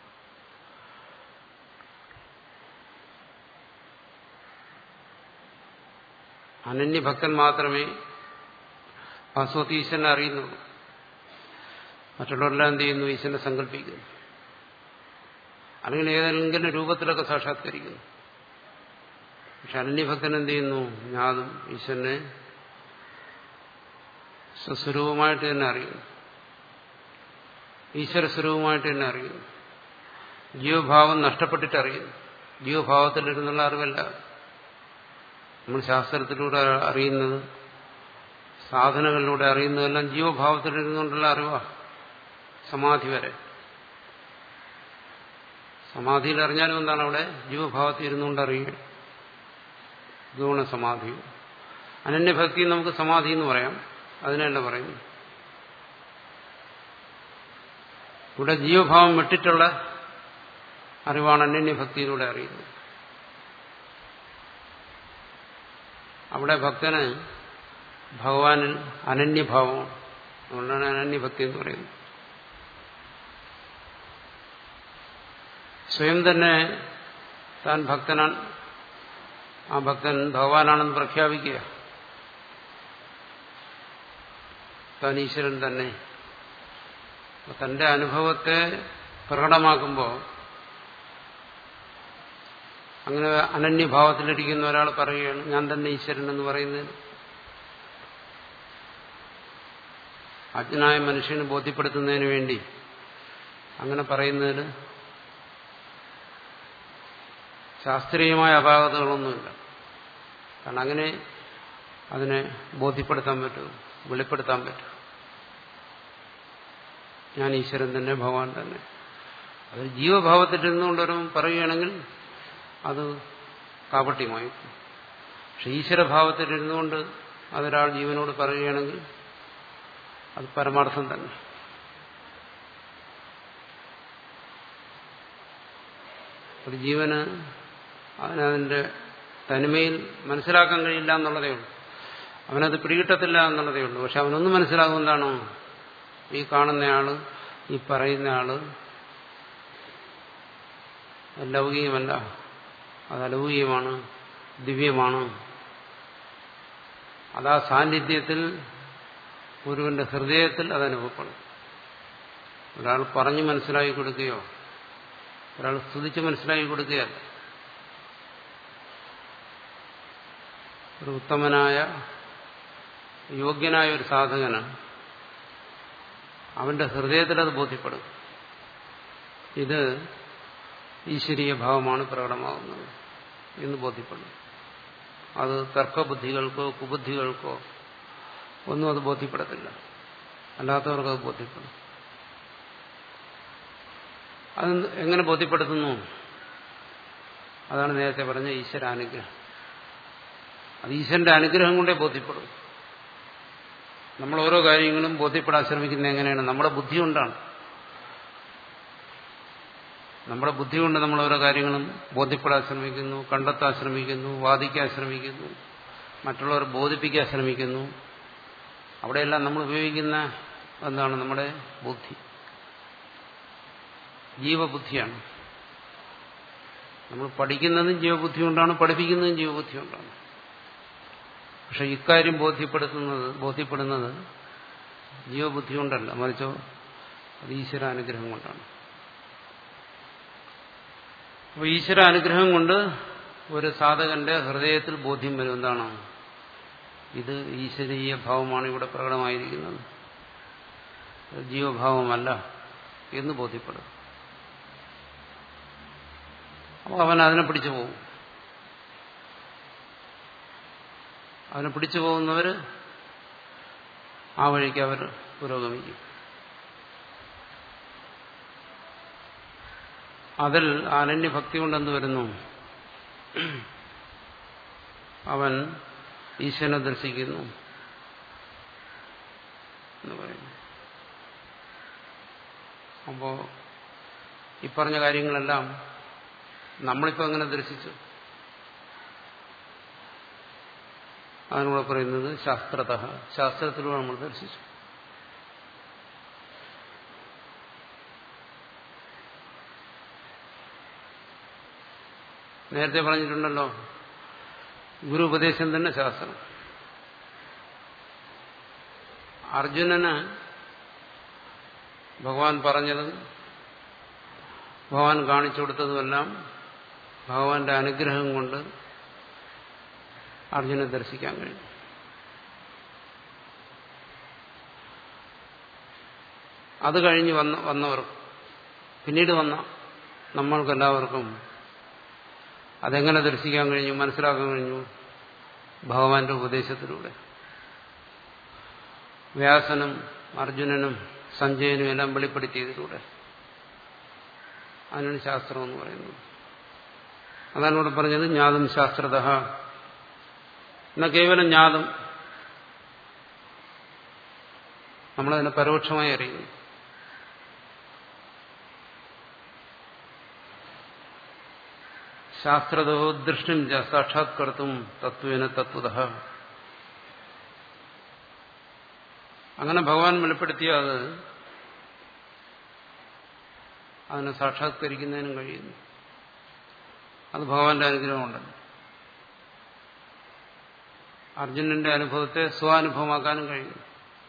അനന്യഭക്തൻ മാത്രമേ വാസ്തവത്തിൽ ഈശ്വരനെ അറിയുന്നുള്ളൂ മറ്റുള്ളവരെല്ലാം എന്ത് ചെയ്യുന്നു ഈശ്വരനെ സങ്കല്പിക്കുന്നു അല്ലെങ്കിൽ ഏതെങ്കിലും രൂപത്തിലൊക്കെ സാക്ഷാത്കരിക്കുന്നു പക്ഷെ അനന്യഭക്തൻ എന്ത് ചെയ്യുന്നു ഞാതും ഈശ്വരനെ സ്വസ്വരൂപമായിട്ട് തന്നെ അറിയുന്നു ഈശ്വര സ്വരൂപമായിട്ട് തന്നെ അറിയുന്നു ജീവഭാവം നഷ്ടപ്പെട്ടിട്ട് അറിയുന്നു ജീവഭാവത്തിലിരുന്നുള്ള അറിവല്ല നമ്മൾ ശാസ്ത്രത്തിലൂടെ അറിയുന്നത് സാധനങ്ങളിലൂടെ അറിയുന്നതെല്ലാം ജീവഭാവത്തിലിരുന്നുകൊണ്ടുള്ള അറിവാ സമാധി വരെ സമാധിയിൽ അറിഞ്ഞാലും എന്താണ് അവിടെ ജീവഭാവത്തിൽ ഇരുന്നുകൊണ്ട് അറിയുക ഗുണസമാധി അനന്യഭക്തി നമുക്ക് സമാധി എന്ന് പറയാം അതിനല്ല പറയുന്നു ഇവിടെ ജീവഭാവം വിട്ടിട്ടുള്ള അറിവാണ് അനന്യഭക്തിയിലൂടെ അറിയുന്നത് അവിടെ ഭക്തന് ഭഗവാനിൽ അനന്യഭാവമാണ് അതുകൊണ്ടാണ് അനന്യഭക്തി എന്ന് പറയുന്നത് സ്വയം തന്നെ താൻ ഭക്തനാൻ ആ ഭക്തൻ ഭഗവാനാണെന്ന് പ്രഖ്യാപിക്കുക താൻ ഈശ്വരൻ തന്നെ തന്റെ അനുഭവത്തെ പ്രകടമാക്കുമ്പോൾ അങ്ങനെ അനന്യഭാവത്തിലിരിക്കുന്ന ഒരാൾ പറയുകയാണ് ഞാൻ തന്നെ ഈശ്വരൻ എന്ന് പറയുന്നത് അജ്ഞനായ മനുഷ്യന് ബോധ്യപ്പെടുത്തുന്നതിന് വേണ്ടി അങ്ങനെ പറയുന്നതിന് ശാസ്ത്രീയമായ അപാകതകളൊന്നുമില്ല കാരണം അങ്ങനെ അതിനെ ബോധ്യപ്പെടുത്താൻ പറ്റും വെളിപ്പെടുത്താൻ പറ്റും ഞാൻ ഈശ്വരൻ തന്നെ ഭഗവാൻ തന്നെ അത് ജീവഭാവത്തിൽ നിന്നുകൊണ്ടൊരു പറയുകയാണെങ്കിൽ അത് കാപട്യമായി പക്ഷെ ഈശ്വരഭാവത്തിൽ ഇരുന്നുകൊണ്ട് അതൊരാൾ ജീവനോട് പറയുകയാണെങ്കിൽ അത് പരമാർത്ഥം തന്നെ ഒരു ജീവന് അവനതിന്റെ തനിമയിൽ മനസ്സിലാക്കാൻ കഴിയില്ല എന്നുള്ളതേ ഉള്ളൂ അവനത് പിടികിട്ടത്തില്ല എന്നുള്ളതേ ഉള്ളൂ പക്ഷെ അവനൊന്നും മനസ്സിലാകും എന്താണോ ഈ കാണുന്നയാള് ഈ പറയുന്നയാള് ലൗകികമല്ല അത് അലൗകികമാണ് ദിവ്യമാണ് അതാ സാന്നിധ്യത്തിൽ ഒരുവന്റെ ഹൃദയത്തിൽ അത് അനുഭവപ്പെടും ഒരാൾ പറഞ്ഞു മനസ്സിലാക്കി കൊടുക്കുകയോ ഒരാൾ സ്തുതിച്ച് മനസ്സിലാക്കി കൊടുക്കുകയല്ല ഒരു ഉത്തമനായ യോഗ്യനായ ഒരു സാധകന് അവന്റെ ഹൃദയത്തിൽ അത് ബോധ്യപ്പെടും ഇത് ഈശ്വരീയ ഭാവമാണ് പ്രകടമാകുന്നത് എന്ന് ബോധ്യപ്പെടും അത് തർക്കബുദ്ധികൾക്കോ കുബുദ്ധികൾക്കോ ഒന്നും അത് ബോധ്യപ്പെടത്തില്ല അല്ലാത്തവർക്ക് അത് ബോധ്യപ്പെടും അത് എങ്ങനെ ബോധ്യപ്പെടുത്തുന്നു അതാണ് നേരത്തെ പറഞ്ഞ ഈശ്വരാനുഗ്രഹം അത് ഈശ്വരന്റെ അനുഗ്രഹം കൊണ്ടേ ബോധ്യപ്പെടും നമ്മൾ ഓരോ കാര്യങ്ങളും ബോധ്യപ്പെടാൻ ശ്രമിക്കുന്നത് എങ്ങനെയാണ് നമ്മുടെ ബുദ്ധി കൊണ്ടാണ് നമ്മുടെ ബുദ്ധി കൊണ്ട് നമ്മൾ ഓരോ കാര്യങ്ങളും ബോധ്യപ്പെടാൻ ശ്രമിക്കുന്നു കണ്ടെത്താൻ ശ്രമിക്കുന്നു വാദിക്കാൻ ശ്രമിക്കുന്നു മറ്റുള്ളവർ ബോധിപ്പിക്കാൻ ശ്രമിക്കുന്നു അവിടെയെല്ലാം നമ്മൾ ഉപയോഗിക്കുന്ന എന്താണ് നമ്മുടെ ബുദ്ധി ജീവബുദ്ധിയാണ് നമ്മൾ പഠിക്കുന്നതും ജീവബുദ്ധി കൊണ്ടാണ് പഠിപ്പിക്കുന്നതും ജീവബുദ്ധി കൊണ്ടാണ് പക്ഷെ ഇക്കാര്യം ബോധ്യപ്പെടുത്തുന്നത് ബോധ്യപ്പെടുന്നത് ജീവബുദ്ധി കൊണ്ടല്ല മറിച്ചോ അത് ഈശ്വരാനുഗ്രഹം കൊണ്ടാണ് അപ്പോൾ ഈശ്വര അനുഗ്രഹം കൊണ്ട് ഒരു സാധകന്റെ ഹൃദയത്തിൽ ബോധ്യം വരും എന്താണ് ഇത് ഈശ്വരീയ ഭാവമാണ് ഇവിടെ പ്രകടമായിരിക്കുന്നത് ജീവഭാവമല്ല എന്ന് ബോധ്യപ്പെടും അപ്പോൾ അവൻ അതിനെ പിടിച്ചു പോകും അതിനെ പിടിച്ചു പോകുന്നവർ ആ വഴിക്ക് അവർ പുരോഗമിക്കും അതിൽ അനന്യഭക്തി കൊണ്ടെന്ത് വരുന്നു അവൻ ഈശ്വരനെ ദർശിക്കുന്നു എന്ന് പറയുന്നു അപ്പോ ഈ പറഞ്ഞ കാര്യങ്ങളെല്ലാം നമ്മളിപ്പോ അങ്ങനെ ദർശിച്ചു അതിനൂടെ പറയുന്നത് ശാസ്ത്രത ശാസ്ത്രത്തിലൂടെ നമ്മൾ ദർശിച്ചു നേരത്തെ പറഞ്ഞിട്ടുണ്ടല്ലോ ഗുരു ഉപദേശം തന്നെ ശാസ്ത്രം അർജുനന് ഭഗവാൻ പറഞ്ഞതും ഭഗവാൻ കാണിച്ചു കൊടുത്തതുമെല്ലാം ഭഗവാന്റെ അനുഗ്രഹം കൊണ്ട് അർജുനെ ദർശിക്കാൻ കഴിയും അത് കഴിഞ്ഞ് വന്ന വന്നവർ പിന്നീട് വന്ന നമ്മൾക്കെല്ലാവർക്കും അതെങ്ങനെ ദർശിക്കാൻ കഴിഞ്ഞു മനസ്സിലാക്കാൻ കഴിഞ്ഞു ഭഗവാന്റെ ഉപദേശത്തിലൂടെ വ്യാസനും അർജുനനും സഞ്ജയനും എല്ലാം വെളിപ്പെടുത്തിയതിലൂടെ അതിനാണ് ശാസ്ത്രം എന്ന് പറയുന്നത് അതാണ് ഇവിടെ പറഞ്ഞത് ജ്ഞാതം ശാസ്ത്രത എന്നാൽ കേവലം ജ്ഞാതം നമ്മളതിനെ പരോക്ഷമായി അറിയുന്നു ശാസ്ത്രതോ ദൃഷ്ടിം സാക്ഷാത്കർത്തും തത്വേന തത്വത അങ്ങനെ ഭഗവാൻ വെളിപ്പെടുത്തിയ അത് അതിനെ സാക്ഷാത്കരിക്കുന്നതിനും കഴിയുന്നു അത് ഭഗവാന്റെ അനുഗ്രഹമുണ്ടല്ലോ അർജുനന്റെ അനുഭവത്തെ സ്വാനുഭവമാക്കാനും കഴിയുന്നു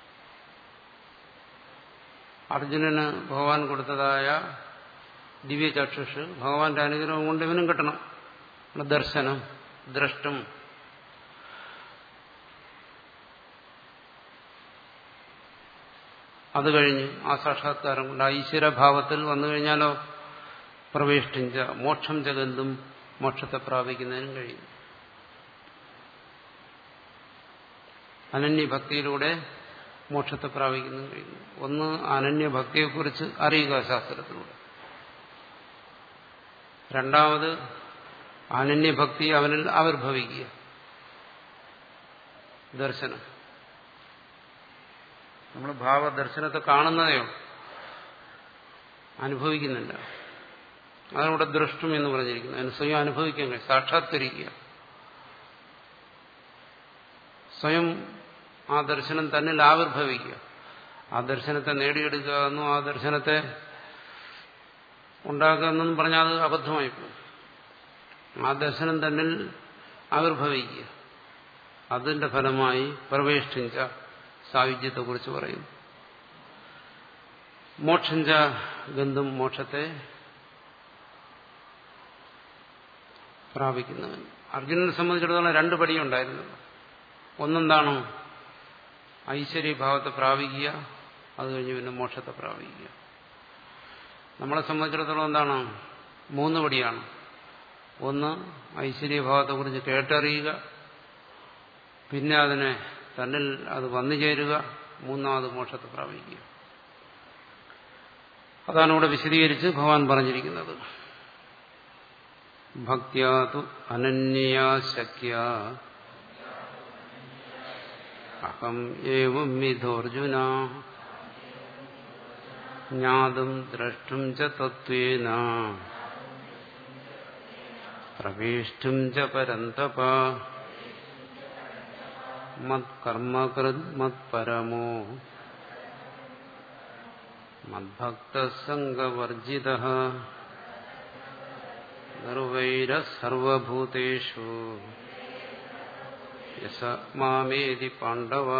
അർജുനന് ഭഗവാൻ കൊടുത്തതായ ദിവ്യചക്ഷുഷ് ഭഗവാന്റെ അനുഗ്രഹം കൊണ്ട് ഇവനും കിട്ടണം ദർശനം ദ്രഷ്ടും അത് കഴിഞ്ഞ് ആ സാക്ഷാത്കാരം കൊണ്ട് ആ ഈശ്വരഭാവത്തിൽ വന്നു കഴിഞ്ഞാലോ പ്രവേഷ്ടിഞ്ച മോക്ഷം ജഗന്തും മോക്ഷത്തെ പ്രാപിക്കുന്നതിനും കഴിയും അനന്യഭക്തിയിലൂടെ മോക്ഷത്തെ പ്രാപിക്കുന്നതിനും കഴിയുന്നു ഒന്ന് അനന്യഭക്തിയെക്കുറിച്ച് അറിയുക ശാസ്ത്രത്തിലൂടെ രണ്ടാമത് അനന്യഭക്തി അവനിൽ ആവിർഭവിക്കുക ദർശനം നമ്മൾ ഭാവദർശനത്തെ കാണുന്നതേ ഉള്ളൂ അനുഭവിക്കുന്നില്ല അതാണ് ഇവിടെ ദൃഷ്ടം എന്ന് പറഞ്ഞിരിക്കുന്നത് അതിന് സ്വയം അനുഭവിക്കാൻ കഴിയും സാക്ഷാത്കരിക്കുക സ്വയം ആ ദർശനം തന്നിൽ ആവിർഭവിക്കുക ആ ദർശനത്തെ നേടിയെടുക്കുക എന്നും ആ ദർശനത്തെ ഉണ്ടാക്കുക എന്നും പറഞ്ഞാൽ അത് അബദ്ധമായി പോകും ആ ദർശനം തന്നിൽ ആവിർഭവിക്കുക അതിന്റെ ഫലമായി പ്രവേഷ്ടിഞ്ച സായുജ്യത്തെക്കുറിച്ച് പറയുന്നു മോക്ഷഞ്ച ഗന്ധം മോക്ഷത്തെ പ്രാപിക്കുന്നവൻ അർജുനനെ സംബന്ധിച്ചിടത്തോളം രണ്ട് പടിയുണ്ടായിരുന്നു ഒന്നെന്താണ് ഐശ്വര്യഭാവത്തെ പ്രാപിക്കുക അത് കഴിഞ്ഞ് പിന്നെ മോക്ഷത്തെ പ്രാപിക്കുക നമ്മളെ സംബന്ധിച്ചിടത്തോളം എന്താണ് മൂന്ന് പടിയാണ് ഒന്ന് ഐശ്വര്യഭാവത്തെക്കുറിച്ച് കേട്ടറിയുക പിന്നെ അതിനെ തന്നിൽ അത് വന്നു ചേരുക മൂന്നാമത് മോക്ഷത്തെ പ്രാപിക്കുക അതാണ് ഇവിടെ വിശദീകരിച്ച് ഭഗവാൻ പറഞ്ഞിരിക്കുന്നത് ഭക്യാതു അനന്യയാ ശക്യ അഹം ഏവം വിധോർജുന ജ്ഞാതും ദ്രഷ്ടും ച തത്വേന പ്രവേഷ്ടും ച പരന്തപ മത്കർമ്മകൃത് മത്പരമോ മദ്ഭക്തസംഗവർജിത നിർവൈരസർവഭൂതേഷു യസ മാമേതി പാണ്ഡവ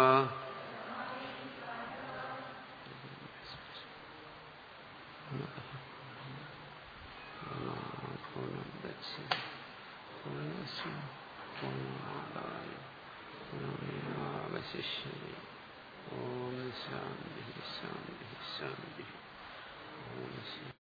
അവശിഷ്യതി ഓം ശാന്തി ശാന്തി ശാന്തി ഓം ശാന്തി